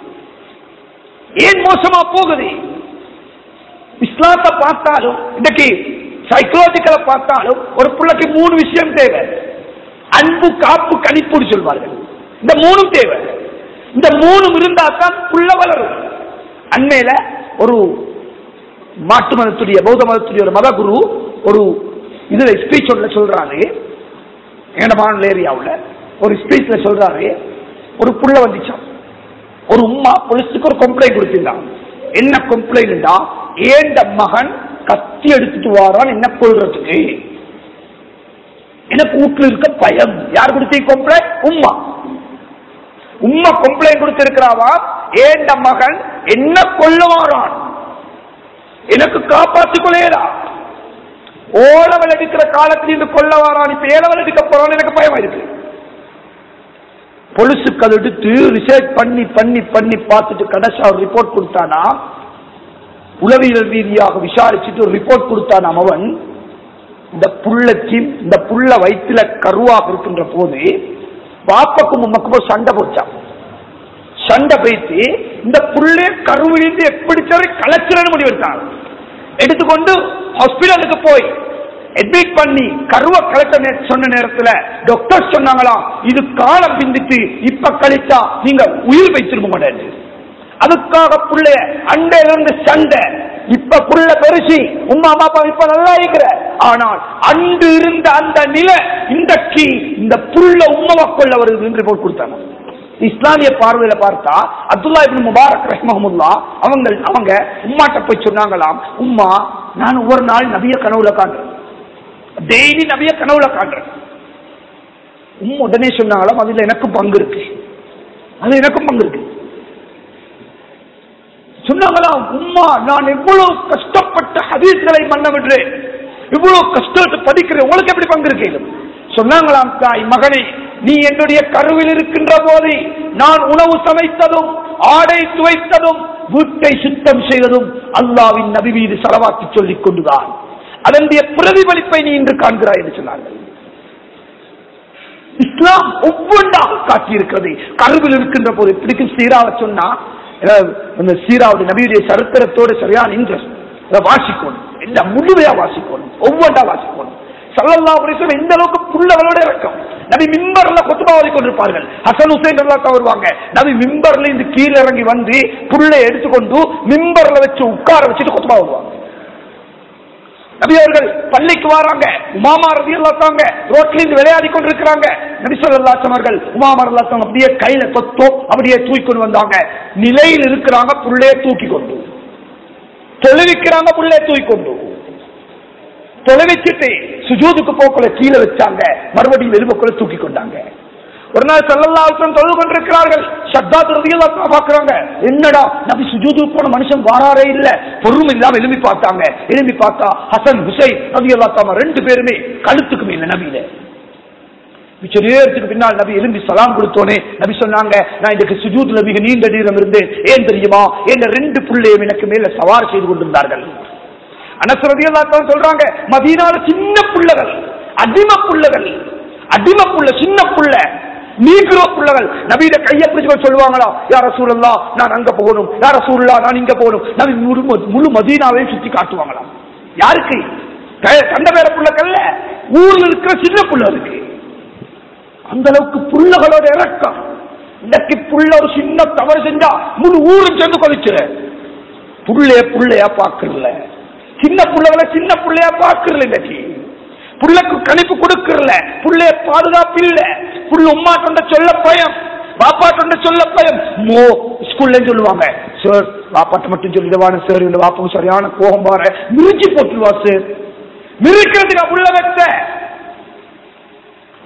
ஏன் மோசமா போகுது இஸ்லாத்தை பார்த்தாலும் இன்னைக்கு சைக்கலாஜிக்கலை பார்த்தாலும் ஒரு பிள்ளைக்கு மூணு விஷயம் தேவை அன்பு காப்பு கணிப்புன்னு சொல்வார்கள் இந்த மூணும் தேவை இந்த மூணும் இருந்தா தான் புள்ள வளரும் அண்மையில ஒரு மாட்டு மதத்துடைய பௌத்த மதத்துடைய ஒரு மதகுரு ஒரு இதுல ஸ்பீச் ஒன்றுல சொல்றாரு ஏனமான ஏரியாவுல ஒரு ஸ்பீச்ல சொல்றாரு ஒரு புள்ள வந்துச்சான் ஒரு உம்மா போலீஸுக்கு ஒரு கம்ப்ளைண்ட் கொடுத்திருந்தான் என்ன கம்ப்ளைண்ட்டா ஏண்ட மகன் கத்தி எடுத்துட்டு வாரான் என்ன கொள்றதுக்கு எனக்கு வீட்டுல இருக்க பயம் யார் கொடுத்த கம்ப்ளைண்ட் உம்மா உம்மா கம்ப்ளைண்ட் கொடுத்திருக்கிறாவா ஏண்ட மகன் என்ன கொல்ல வாரான் எனக்கு காப்பாற்றிக் கொள்ளையடா ஓலவல் எடுக்கிற காலத்தில் இருந்து கொல்ல வாரான் இப்ப ஏலவல் எடுக்க போறான் எனக்கு பயமா இருக்கு பொலிசுக்கு அதை எடுத்து ரிசர்ச் பண்ணி பண்ணி பண்ணி பார்த்துட்டு கடைசி அவர் ரிப்போர்ட் கொடுத்தானா உளவியல் ரீதியாக விசாரிச்சுட்டு ஒரு ரிப்போர்ட் கொடுத்தான் அவன் இந்த புள்ளக்கு இந்த புள்ள வயிற்றுல கருவாக இருக்கின்ற போது பாப்பக்கும் உமக்கும் சண்டை போச்சான் சண்டை போயிட்டு இந்த புள்ளே கருவிலிருந்து எப்படி சரி கலைச்சிடன்னு முடிவெடுத்தாங்க எடுத்துக்கொண்டு ஹாஸ்பிட்டலுக்கு போய் அட்மிட் பண்ணி கருவை கலட்ட நே- சொன்ன நேரத்துல டாக்டர் சொன்னாங்களாம் இது காலம் பிந்திட்டு இப்ப கழிச்சா நீங்க உயிர் வைத்திருக்க மாட்டேன் அதுக்காக புள்ளைய அண்டையில இருந்து சண்டை இப்ப புள்ள பெருசி உமா பாப்பா இப்ப நல்லா இருக்கிற ஆனால் அன்று இருந்த அந்த நிலை இன்றைக்கு இந்த புள்ள உம்மவா கொள்ள வருது என்று ரிப்போர்ட் கொடுத்தாங்க இஸ்லாமிய பார்வையில பார்த்தா அப்துல்லா இப்னு முபாரக் ரஹ்மஹமுல்லா அவங்க அவங்க உம்மாட்ட போய் சொன்னாங்களாம் உம்மா நான் ஒவ்வொரு நாள் நபிய கனவுல காண்றேன் டெய்லி நபிய கனவுல காண்றேன் உம் உடனே சொன்னாங்களாம் அதுல எனக்கும் பங்கு இருக்கு அது எனக்கும் பங்கு இருக்கு சொன்னாங்களாம் உம்மா நான் எவ்வளவு கஷ்டப்பட்ட ஹதீஸ்களை மன்ன விடுறேன் இவ்வளவு கஷ்டத்தை படிக்கிறேன் உங்களுக்கு எப்படி பங்கு இருக்கீங்க சொன்னாங்களாம் தாய் மகனே நீ என்னுடைய கருவில் இருக்கின்ற போது நான் உணவு சமைத்ததும் ஆடை துவைத்ததும் வீட்டை சுத்தம் செய்ததும் அல்லாவின் நபி மீது செலவாக்கி சொல்லிக் கொண்டுதான் அதனுடைய பிரதிபலிப்பை நீ இன்று காண்கிறாய் என்று சொன்னார்கள் இஸ்லாம் ஒவ்வொன்றாக காட்டியிருக்கிறது கருவில் இருக்கின்ற போது பிடிக்கும் சீராவை சொன்னா அஹ், அந்த சீராவுடைய நபியுடைய சரித்திரத்தோடு சரியான இன்ட்ரெஸ்ட் அதை வாசிக்கணும் எல்லாம் முழுமையா வாசிக்கணும் ஒவ்வொன்றா வாசிக்கணும் சல்லல்லா அலிஸ்லாம் எந்த அளவுக்கு புள்ளவளோட இருக்கும் நபி மிம்பர்ல கொத்துபா ஓதி கொண்டிருப்பார்கள் ஹசன் ஹுசைன் எல்லாம் வருவாங்க நபி மிம்பர்ல இருந்து கீழே இறங்கி வந்து புல்லை எடுத்துக்கொண்டு மிம்பர்ல வச்சு உட்கார வச்சுட்டு கொத்துபா வருவாங்க நபி அவர்கள் பள்ளிக்கு வராங்க உமாமா ரதி அல்லாத்தாங்க ரோட்ல இருந்து விளையாடி கொண்டிருக்கிறாங்க நபி சொல்லல்லாத்தம் அவர்கள் உமாமா அல்லாத்தம் அப்படியே கையில தொத்தோ அப்படியே தூக்கி கொண்டு வந்தாங்க நிலையில் இருக்கிறாங்க புள்ளைய தூக்கி கொண்டு தொழுவிக்கிறாங்க புள்ளைய தூக்கி கொண்டு தொலைவச்சுட்டு சுஜூதுக்கு போக்குள்ள கீழே வச்சாங்க மறுபடியும் எலும்புக்குள்ள தூக்கி கொண்டாங்க ஒரு நாள் செல்லல்லாவுக்கும் தொழுது கொண்டிருக்கிறார்கள் சத்தா திருதியெல்லாம் பாக்குறாங்க என்னடா நபி சுஜூதுக்கு போன மனுஷன் வாராரே இல்ல பொறுமை இல்லாம எலும்பி பார்த்தாங்க எலும்பி பார்த்தா ஹசன் ஹுசைன் நபி அல்லா ரெண்டு பேருமே கழுத்துக்கு மேல நபியில மிச்ச நேரத்துக்கு பின்னால் நபி எலும்பி சலாம் கொடுத்தோனே நபி சொன்னாங்க நான் இன்றைக்கு சுஜூத்ல மிக நீண்ட நேரம் இருந்தேன் ஏன் தெரியுமா என் ரெண்டு பிள்ளையும் எனக்கு மேல சவார் செய்து கொண்டிருந்தார்கள் அனசரதியெல்லாம் சொல்றாங்க மதீனால சின்ன புள்ளகள் அடிம புள்ளகள் அடிம புள்ள சின்ன புள்ள நீக்கிறோ புள்ளகள் நபியில கையை பிடிச்சு சொல்லுவாங்களா யார சூழல்லா நான் அங்க போகணும் யார சூழலா நான் இங்க போகணும் நபி முழு முழு மதீனாவையும் சுத்தி காட்டுவாங்களாம் யாருக்கு க- கண்ட பேர புள்ளக்கல்ல ஊர்ல இருக்கிற சின்ன புள்ள இருக்கு அந்த அளவுக்கு புள்ளகளோட இறக்கம் இன்னைக்கு புள்ள ஒரு சின்ன தவறு செஞ்சா முழு ஊரும் சேர்ந்து கொதிச்சுற புள்ளைய புள்ளையா பாக்குறல சின்ன புள்ளைகளை சின்ன புள்ளையா பாக்குறல இன்னைக்கு புள்ளைக்கு கணிப்பு கொடுக்கறல புள்ளைய பாதுகாப்பு இல்ல புள்ள உமா தொண்ட சொல்ல பயம் பாப்பா தொண்ட சொல்ல பயம் மோ ஸ்கூல்ல சொல்லுவாங்க சார் பாப்பாட்ட மட்டும் சொல்லிடுவானு சார் இந்த பாப்பாக்கு சரியான கோபம் பாரு மிரிச்சு போட்டுருவா சார் மிரிக்கிறதுக்கு புள்ள வச்ச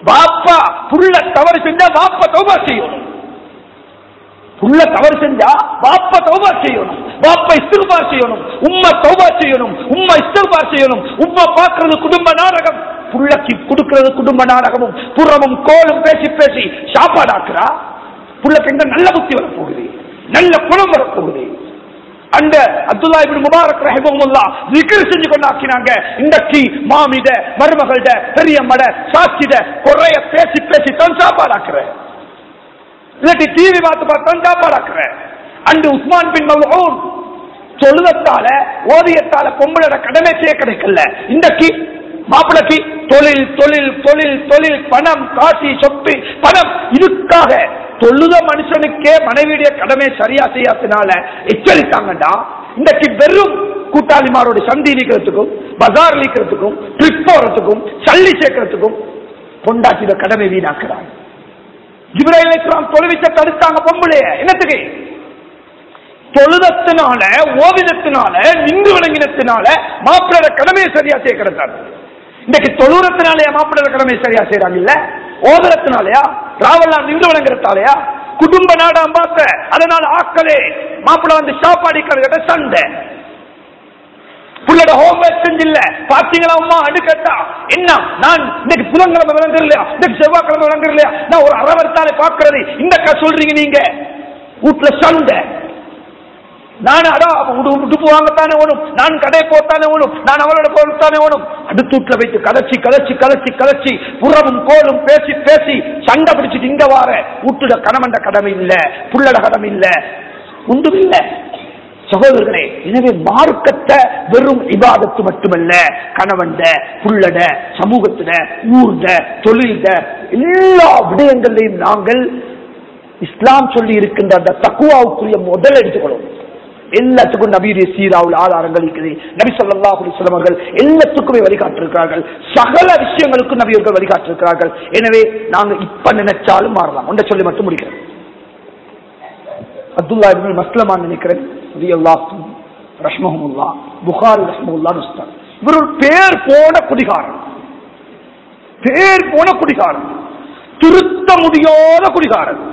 பாப்பா புள்ள தவறு செஞ்சா பாப்பா தௌபா செய்யணும் புள்ள தவறு செஞ்சா பாப்பா தௌபா செய்யணும் பாப்பா இஸ்திர்பார் செய்யணும் உம்மா தௌபா செய்யணும் உம்மா இஸ்திர்பார் செய்யணும் உம்மா பாக்குறது குடும்ப நாடகம் புள்ளக்கு கொடுக்கிறது குடும்ப நாடகமும் புறமும் கோலும் பேசி பேசி சாப்பாடாக்குறா புள்ளக்கு எங்க நல்ல புத்தி வரப்போகுது நல்ல குணம் வரப்போகுது அந்த அப்துல்லா இப்னு முபாரக் ரஹிமஹுல்லா zikr செஞ்சு கொண்டாக்கினாங்க இன்றைக்கு மாமிட மருமகள்ட பெரியம்மட சாட்சிட குறைய பேசி பேசி தான் சாப்பாடாக்குற இல்லாட்டி டிவி பார்த்து பார்த்து தான் சாப்பாடாக்குற அன்று உஸ்மான் பின் மல்ஊன் தொழுதத்தால ஓதியத்தால பொம்பளோட கடமை செய்ய கிடைக்கல இன்றைக்கு மாப்பிளைக்கு தொழில் தொழில் தொழில் தொழில் பணம் காசி சொத்து பணம் இதுக்காக தொழுத மனுஷனுக்கே மனைவியுடைய கடமை சரியா செய்யாதனால எச்சரித்தாங்கடா இன்றைக்கு வெறும் கூட்டாளிமாரோட சந்தி நீக்கிறதுக்கும் பஜார் நீக்கிறதுக்கும் ட்ரிப் போறதுக்கும் சல்லி சேர்க்கறதுக்கும் பொண்டாட்டியோட கடமை வீணாக்குறாங்க ஜிப்ராஹிம் இஸ்லாம் தொழுவிச்ச தடுத்தாங்க பொம்பளைய என்னத்துக்கு தொழுதத்தினால ஓவிதத்தினால நின்று வணங்கினத்தினால மாப்பிளோட கடமையை சரியா சேர்க்கிறாங்க இன்னைக்கு தொழுறத்தினாலயா மாப்பிளோட கடமையை சரியா செய்யறாங்க இல்ல ஓதுறத்தினாலயா ராவெல்லாம் நின்று வணங்குறதாலயா குடும்ப நாடாம் பார்த்த அதனால ஆக்களே மாப்பிள வந்து சாப்பாடு கிட்ட சண்டை புள்ளோட ஹோம்ஒர்க் செஞ்சில்ல பாத்தீங்களா அம்மா அடுக்கட்டா என்ன நான் இன்னைக்கு புதன்கிழமை விளங்குற இல்லையா இன்னைக்கு செவ்வாய்க்கிழமை விளங்குற இல்லையா நான் ஒரு அறவரத்தாலே பாக்குறது இந்த அக்கா சொல்றீங்க நீங்க வீட்டுல சண்டை நான் அடா உடு- உடுப்பு வாங்கத்தானே ஓடும் நான் கடை போத்தானே ஓடும் நான் அவளோட போத்தானே ஓடும் அடுத்து வீட்டுல வைத்து கலச்சி கலச்சி கலச்சி கலச்சி புறமும் கோலும் பேசி பேசி சண்டை பிடிச்சிட்டு இங்க வார வீட்டுல கணவன்ட கடமை இல்ல புள்ளட கடமை இல்ல ஒன்றும் இல்ல சகோதரர்களே எனவே மார்க்கத்தை வெறும் இபாதத்து மட்டுமல்ல கணவன்ட புள்ளட சமூகத்திட ஊர்த தொழில்த எல்லா விடயங்களையும் நாங்கள் இஸ்லாம் சொல்லி இருக்கின்ற அந்த தக்குவாவுக்குரிய முதல் எடுத்துக்கொள்ளும் எல்லாத்துக்கும் நபியுடைய சீராவுல் ஆதாரங்கள் இருக்குது நபி சொல்லா அலிஸ்லாம் அவர்கள் எல்லாத்துக்குமே வழிகாட்டிருக்கிறார்கள் சகல விஷயங்களுக்கும் நபியர்கள் வழிகாட்டிருக்கிறார்கள் எனவே நாங்க இப்ப நினைச்சாலும் மாறலாம் ஒன்றை சொல்லி மட்டும் முடிக்கிறேன் அப்துல்லா இப்னு மஸ்லமான் நினைக்கிறேன் ரலியல்லாஹு ரஹ்மஹுல்லா புகாரி ரஹ்மஹுல்லா உஸ்தாத் இவர் ஒரு பேர் போன குடிகாரன் பேர் போன குடிகாரன் திருத்த முடியாத குடிகாரன்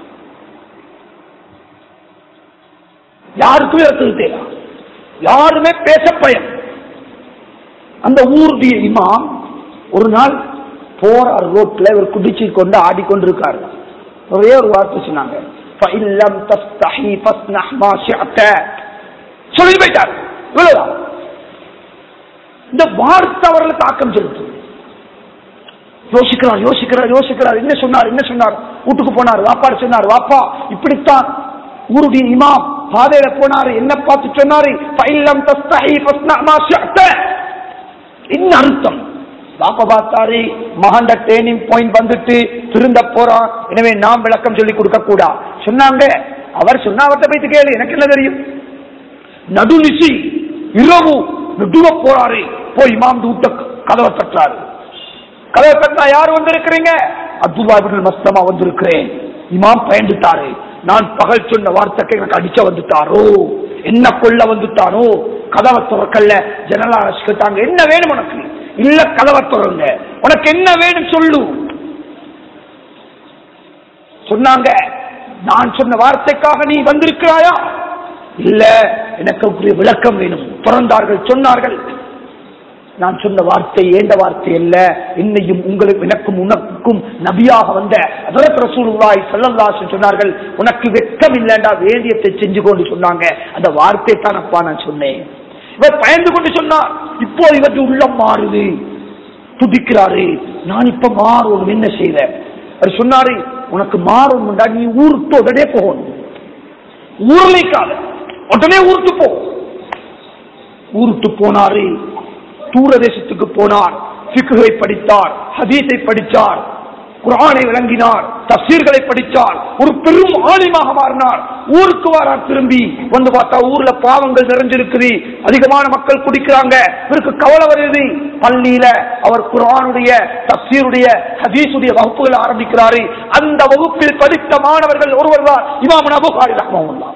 யாருக்குமே திருத்தேன் யாருமே பேச பயம் அந்த ஊருடைய இமாம் ஒரு நாள் போறார் ரோட்ல இவர் குடிச்சு கொண்டு ஆடிக்கொண்டிருக்காரு ஒரே ஒரு வார்த்தை சொன்னாங்க فَإِنْ لَمْ تَسْتَحِي فَاصْنَعْ مَا شِئْتَ. சொல்லி போயிட்டார் இவ்வளவுதான் இந்த வார்த்தை அவர்களை தாக்கம் செலுத்தும் யோசிக்கிறார் யோசிக்கிறார் யோசிக்கிறார் என்ன சொன்னார் என்ன சொன்னார் வீட்டுக்கு போனார் வாப்பாடு சொன்னார் வாப்பா இப்படித்தான் ஊருடைய இமாம் பாதையில போனாரு என்ன பார்த்து சொன்னாரு "ஃபைலம் தஸ்தஹி ஃபஸ்னா மா ஷிஅத." என்ன அர்த்தம் பாப்பா பார்த்தாரு மகண்ட ட்ரைனிங் பாயிண்ட் வந்துட்டு திருந்த போறான் எனவே நாம் விளக்கம் சொல்லி கொடுக்க கூடா சொன்னாங்க அவர் சொன்ன அவர்கிட்ட போயிட்டு கேளு எனக்கு என்ன தெரியும் நடுநிசி இரவு நடுவ போறாரு போய் இமாம் வீட்ட கதவை தட்டுறாரு கதவை தட்டினா யார் வந்திருக்கிறீங்க அப்துல்லா இப்னுல் மஸ்லமா வந்திருக்கிறேன் இமாம் பயந்துட்டாரு நான் பகல் சொன்ன வார்த்தைக்கு எனக்கு அடிச்ச வந்துட்டாரோ என்ன கொல்ல வந்துட்டானோ கதவை திறக்கல்ல ஜனலா கேட்டாங்க என்ன வேணும் உனக்கு இல்ல கதவை திறங்க உனக்கு என்ன வேணும் சொல்லு சொன்னாங்க நான் சொன்ன வார்த்தைக்காக நீ வந்திருக்கிறாயா இல்ல எனக்கு ஒரு விளக்கம் வேணும் பிறந்தார்கள் சொன்னார்கள் நான் சொன்ன வார்த்தை ஏண்ட வார்த்தை அல்ல என்னையும் உங்களுக்கு எனக்கும் உனக்கும் நபியாக வந்த அதற்கு ரசூலுல்லாஹி ஸல்லல்லாஹு அலைஹி சொன்னார்கள் உனக்கு வெட்கம் இல்லைண்டா வேண்டியத்தை செஞ்சு கொண்டு சொன்னாங்க அந்த வார்த்தை தான் அப்பா நான் சொன்னேன் இவர் பயந்து கொண்டு சொன்னார் இப்போ இவற்று உள்ளம் மாறுது துடிக்கிறாரு நான் இப்ப மாறணும் என்ன செய்த அவர் சொன்னாரு உனக்கு மாறணும்டா நீ ஊருக்கு உடனே போகணும் ஊர்லைக்காத உடனே ஊருக்கு போ ஊருக்கு போனாரு தூரதேசத்துக்கு போனார் சிக்குகளை படித்தார் ஹதீஸை படித்தார் குரானை விளங்கினார் தப்சீர்களை படித்தார் ஒரு பெரும் ஆலிமாக மாறினார் ஊருக்கு வாரார் திரும்பி வந்து பார்த்தா ஊர்ல பாவங்கள் நிறைஞ்சிருக்குது அதிகமான மக்கள் குடிக்கிறாங்க இவருக்கு கவலை வருது பள்ளியில அவர் குரானுடைய தப்சீருடைய ஹதீஸுடைய வகுப்புகளை ஆரம்பிக்கிறாரு அந்த வகுப்பில் படித்த மாணவர்கள் ஒருவர் தான் இமாம் அபுகாரி ரஹ்மஹுல்லா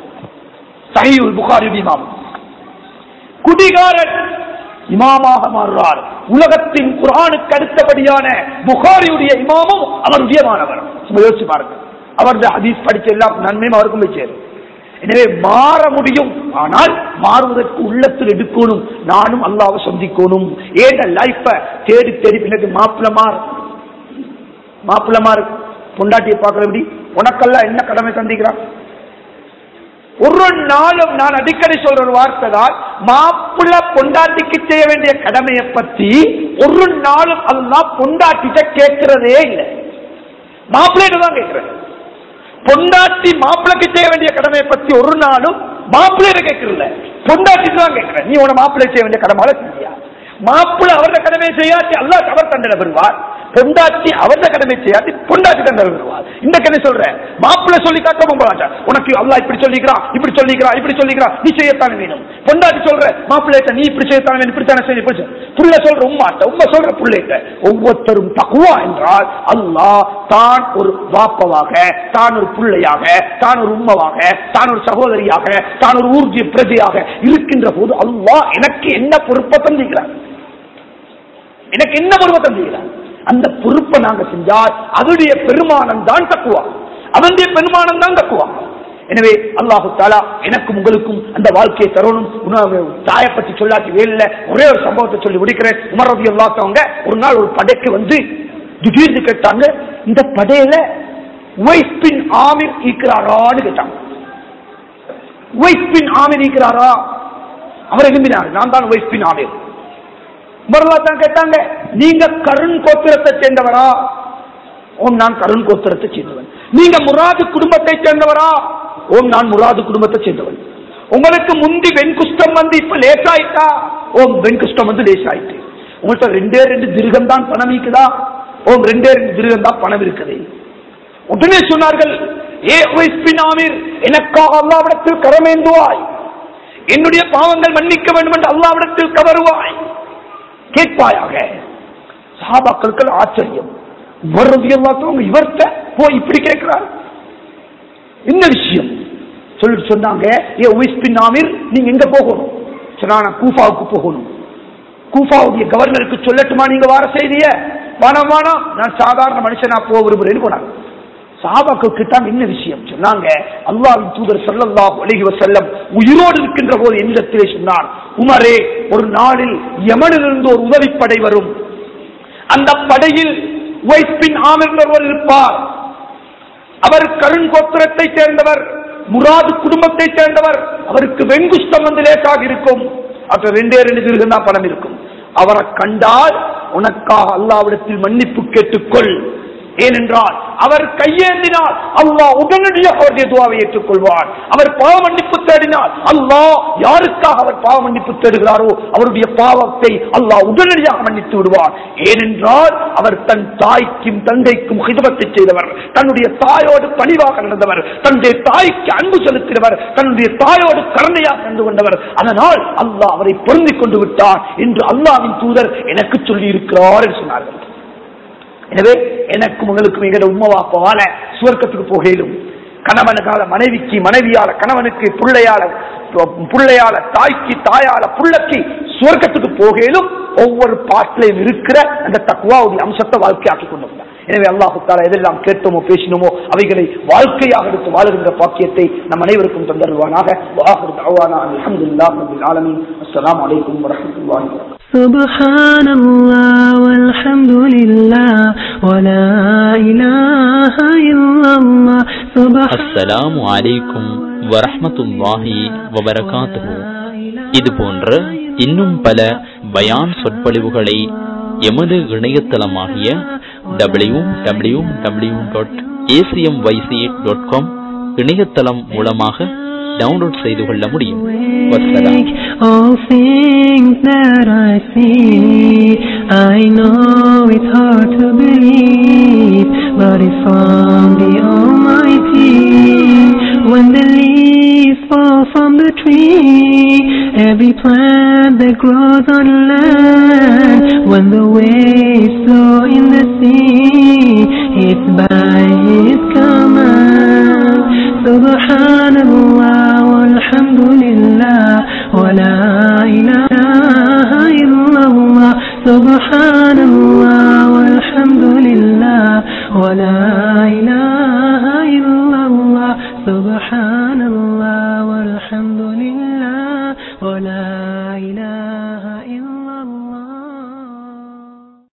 சஹீல் புகாரி இமாம் குடிகாரன் இமாமாக மாறுறார் உலகத்தின் குரானுக்கு அடுத்தபடியான புகாரியுடைய இமாமும் அவருடைய மாணவர் சும்மா யோசிச்சு பாருங்க அவருடைய ஹதீஸ் படிச்ச எல்லா நன்மையும் அவருக்கும் போய் சேரும் எனவே மாற முடியும் ஆனால் மாறுவதற்கு உள்ளத்தில் எடுக்கணும் நானும் அல்லாவை சந்திக்கணும் ஏன் லைஃப தேடி தேடி பின்னாடி மாப்பிள்ள மாறு மாப்பிள்ள மாறு பொண்டாட்டியை பார்க்கற எப்படி உனக்கெல்லாம் என்ன கடமை சந்திக்கிறான் ஒரு நாளும் நான் அடிக்கடி சொல்ற ஒரு வார்த்தை தான் மாப்பிள்ள பொண்டாட்டிக்கு செய்ய வேண்டிய கடமையை பத்தி ஒரு நாளும் அல்லாஹ் பொண்டாட்டிட்ட கேட்கிறதே இல்லை மாப்பிள்ளைட்டு தான் கேட்கிறேன் பொண்டாட்டி மாப்பிளைக்கு செய்ய வேண்டிய கடமையை பத்தி ஒரு நாளும் மாப்பிள்ளையிட கேட்கறல பொண்டாட்டி தான் கேட்கிறேன் நீ உன மாப்பிள்ளை செய்ய வேண்டிய கடமை செஞ்சியா மாப்பிள்ளை அவருடைய கடமையை செய்யாட்டி அல்லாஹ் அவர் தண்டனை பெறுவார் பொண்டாட்டி அவருடைய கடமை செய்யாட்டி பொண்டாட்டி தண்டனை பெறுவார் இந்த கதை சொல்றேன் மாப்பிள்ளை சொல்லி காட்டவும் போறாட்ட உனக்கு அல்லாஹ் இப்படி சொல்லிக்கிறான் இப்படி சொல்லிக்கிறான் இப்படி சொல்லிக்கிறான் நீ செய்யத்தானே வேணும் பொண்டாட்டி சொல்ற மாப்பிள்ளைட்ட நீ இப்படி செய்யத்தானே வேணும் இப்படித்தானே செய்ய இப்படி செய்ய. புள்ள சொல்ற உம்மாட்ட உம்மா சொல்ற பிள்ளைகிட்ட ஒவ்வொருத்தரும் தக்குவா என்றால் அல்லாஹ் தான் ஒரு வாப்பவாக தான் ஒரு பிள்ளையாக தான் ஒரு உம்மவாக தான் ஒரு சகோதரியாக தான் ஒரு ஊர்ஜி பிரஜையாக இருக்கின்ற போது அல்லாஹ் எனக்கு என்ன பொறுப்பை தந்திக்கிறார் எனக்கு என்ன பொறுப்பை தந்திக்கிறார் அந்த பொறுப்பை நாங்க செஞ்சால் அதனுடைய பெருமானம் தான் தக்குவா அவனுடைய பெருமானம் தான் தக்குவா எனவே அல்லாஹு தாலா எனக்கும் உங்களுக்கும் அந்த வாழ்க்கையை தரணும் உணவு தாயை பற்றி சொல்லாட்டி வேல ஒரே ஒரு சம்பவத்தை சொல்லி முடிக்கிறேன் உமர் ரவி அல்லாத்தவங்க ஒரு நாள் ஒரு படைக்கு வந்து திடீர்னு கேட்டாங்க இந்த படையில உவைஸ்பின் ஆமிர் ஈக்கிறாரான்னு கேட்டாங்க உவைஸ்பின் ஆமிர் ஈக்கிறாரா அவர் எழும்பினார் நான் தான் உவைஸ்பின் ஆமிர் உமர்லா தான் கேட்டாங்க நீங்க கருண் கோத்திரத்தை சேர்ந்தவரா ஓம் நான் கருண் கோத்திரத்தை சேர்ந்தவன் நீங்க முராது குடும்பத்தை சேர்ந்தவரா ஓம் நான் முராது குடும்பத்தை சேர்ந்தவன் உங்களுக்கு முந்தி வெண்குஷ்டம் வந்து இப்ப லேசாயிட்டா ஓம் வெண்குஷ்டம் வந்து லேசாயிட்டு உங்கள்கிட்ட ரெண்டே ரெண்டு திருகம் தான் பணம் இருக்குதா ஓம் ரெண்டே ரெண்டு திருகம் தான் பணம் இருக்குது உடனே சொன்னார்கள் ஏ உவைஸ்பினாமீர் எனக்காக அல்லாவிடத்தில் கரமேந்துவாய் என்னுடைய பாவங்கள் மன்னிக்க வேண்டும் என்று அல்லாவிடத்தில் கவருவாய் கேட்பாயாக சாபாக்களுக்கு ஆச்சரியம் வர்றது எல்லாத்தையும் இவர்கிட்ட போய் இப்படி கேட்கிறார் என்ன விஷயம் சொல்லி சொன்னாங்க ஏ உயிஸ்பின் நாமீர் நீங்க எங்க போகணும் சொன்னா நான் கூஃபாவுக்கு போகணும் கூஃபாவுடைய கவர்னருக்கு சொல்லட்டுமா நீங்க வார செய்திய வேணாம் வேணாம் நான் சாதாரண மனுஷனா போக விரும்புறேன்னு போனாங்க சாபாக்கள் கிட்டாங்க என்ன விஷயம் சொன்னாங்க அல்லாவின் தூதர் ஸல்லல்லாஹு அலைஹி வஸல்லம் உயிரோடு இருக்கின்ற போது என்னிடத்திலே சொன்னார் உமரே ஒரு நாளில் யமனிலிருந்து ஒரு உதவிப்படை வரும் அந்த படையில் உவைஸ்பின் ஆமிர் ஒருவர் இருப்பார் அவர் கருண் கோத்திரத்தை சேர்ந்தவர் முராது குடும்பத்தை சேர்ந்தவர் அவருக்கு வெங்குஷ்டம் வந்து லேசாக இருக்கும் அப்ப ரெண்டே ரெண்டு திருகம் தான் பணம் இருக்கும் அவரை கண்டால் உனக்காக அல்லாவிடத்தில் மன்னிப்பு கேட்டுக்கொள் ஏனென்றால் அவர் கையேந்தினால் அல்லாஹ் உடனடியாக அவருடைய துவாவை ஏற்றுக்கொள்வார் அவர் பாவ மன்னிப்பு தேடினால் அல்லாஹ் யாருக்காக அவர் பாவ மன்னிப்பு தேடுகிறாரோ அவருடைய பாவத்தை அல்லாஹ் உடனடியாக மன்னித்து விடுவார் ஏனென்றால் அவர் தன் தாய்க்கும் தந்தைக்கும் ஹிதமத்தை செய்தவர் தன்னுடைய தாயோடு பணிவாக நடந்தவர் தன்னுடைய தாய்க்கு அன்பு செலுத்தினவர் தன்னுடைய தாயோடு கருணையாக நடந்து கொண்டவர் அதனால் அல்லாஹ் அவரை பொருந்திக் கொண்டு விட்டார் என்று அல்லாவின் தூதர் எனக்கு சொல்லி இருக்கிறார் என்று சொன்னார்கள் எனவே எனக்கும் உங்களுக்கும் எங்களோட உம்மவாப்பால சுவர்க்கத்துக்கு போகலும் கணவனுக்கால மனைவிக்கு மனைவியால கணவனுக்கு பிள்ளையால பிள்ளையால தாய்க்கு தாயால புள்ளக்கு சுவர்க்கத்துக்கு போகலும் ஒவ்வொரு பாட்டிலையும் இருக்கிற அந்த தக்குவாவுடைய அம்சத்தை வாழ்க்கையாக்கி கொண்டு வந்தார் எனவே அல்லாஹு தாலா எதெல்லாம் கேட்டோமோ பேசினோமோ அவைகளை வாழ்க்கையாக எடுத்து வாழுகின்ற பாக்கியத்தை நம் அனைவருக்கும் தந்தருவானாக வாஹர் தவானா அல்ஹம்துலில்லாஹ் ரப்பில் ஆலமீன் அஸ்ஸலாமு அலைக்கும் வரஹ்மத்துல்லாஹி வபரகாத்துஹு سبحان الله والحمد لله ولا إله إلا الله سبحان அஸ்ஸலாமு அலைக்கும் வரஹ்மத்துல்லாஹி வபரகாத்துஹு இது போன்ற இன்னும் பல பயான் சொற்பொழிவுகளை எமது இணையதளமாகிய W W W dot ACM YC dot com இணையதளம் மூலமாக டவுன்லோட் செய்து கொள்ள முடியும் வசலாம் All things that I see, I know it's hard to believe, but it's from the Almighty. When the leaves fall from the tree, every plant that grows on land, when the waves flow in the sea, it's by His command. Subhanallah walhamdulillah wa la ilaha illallah. Subhan ولا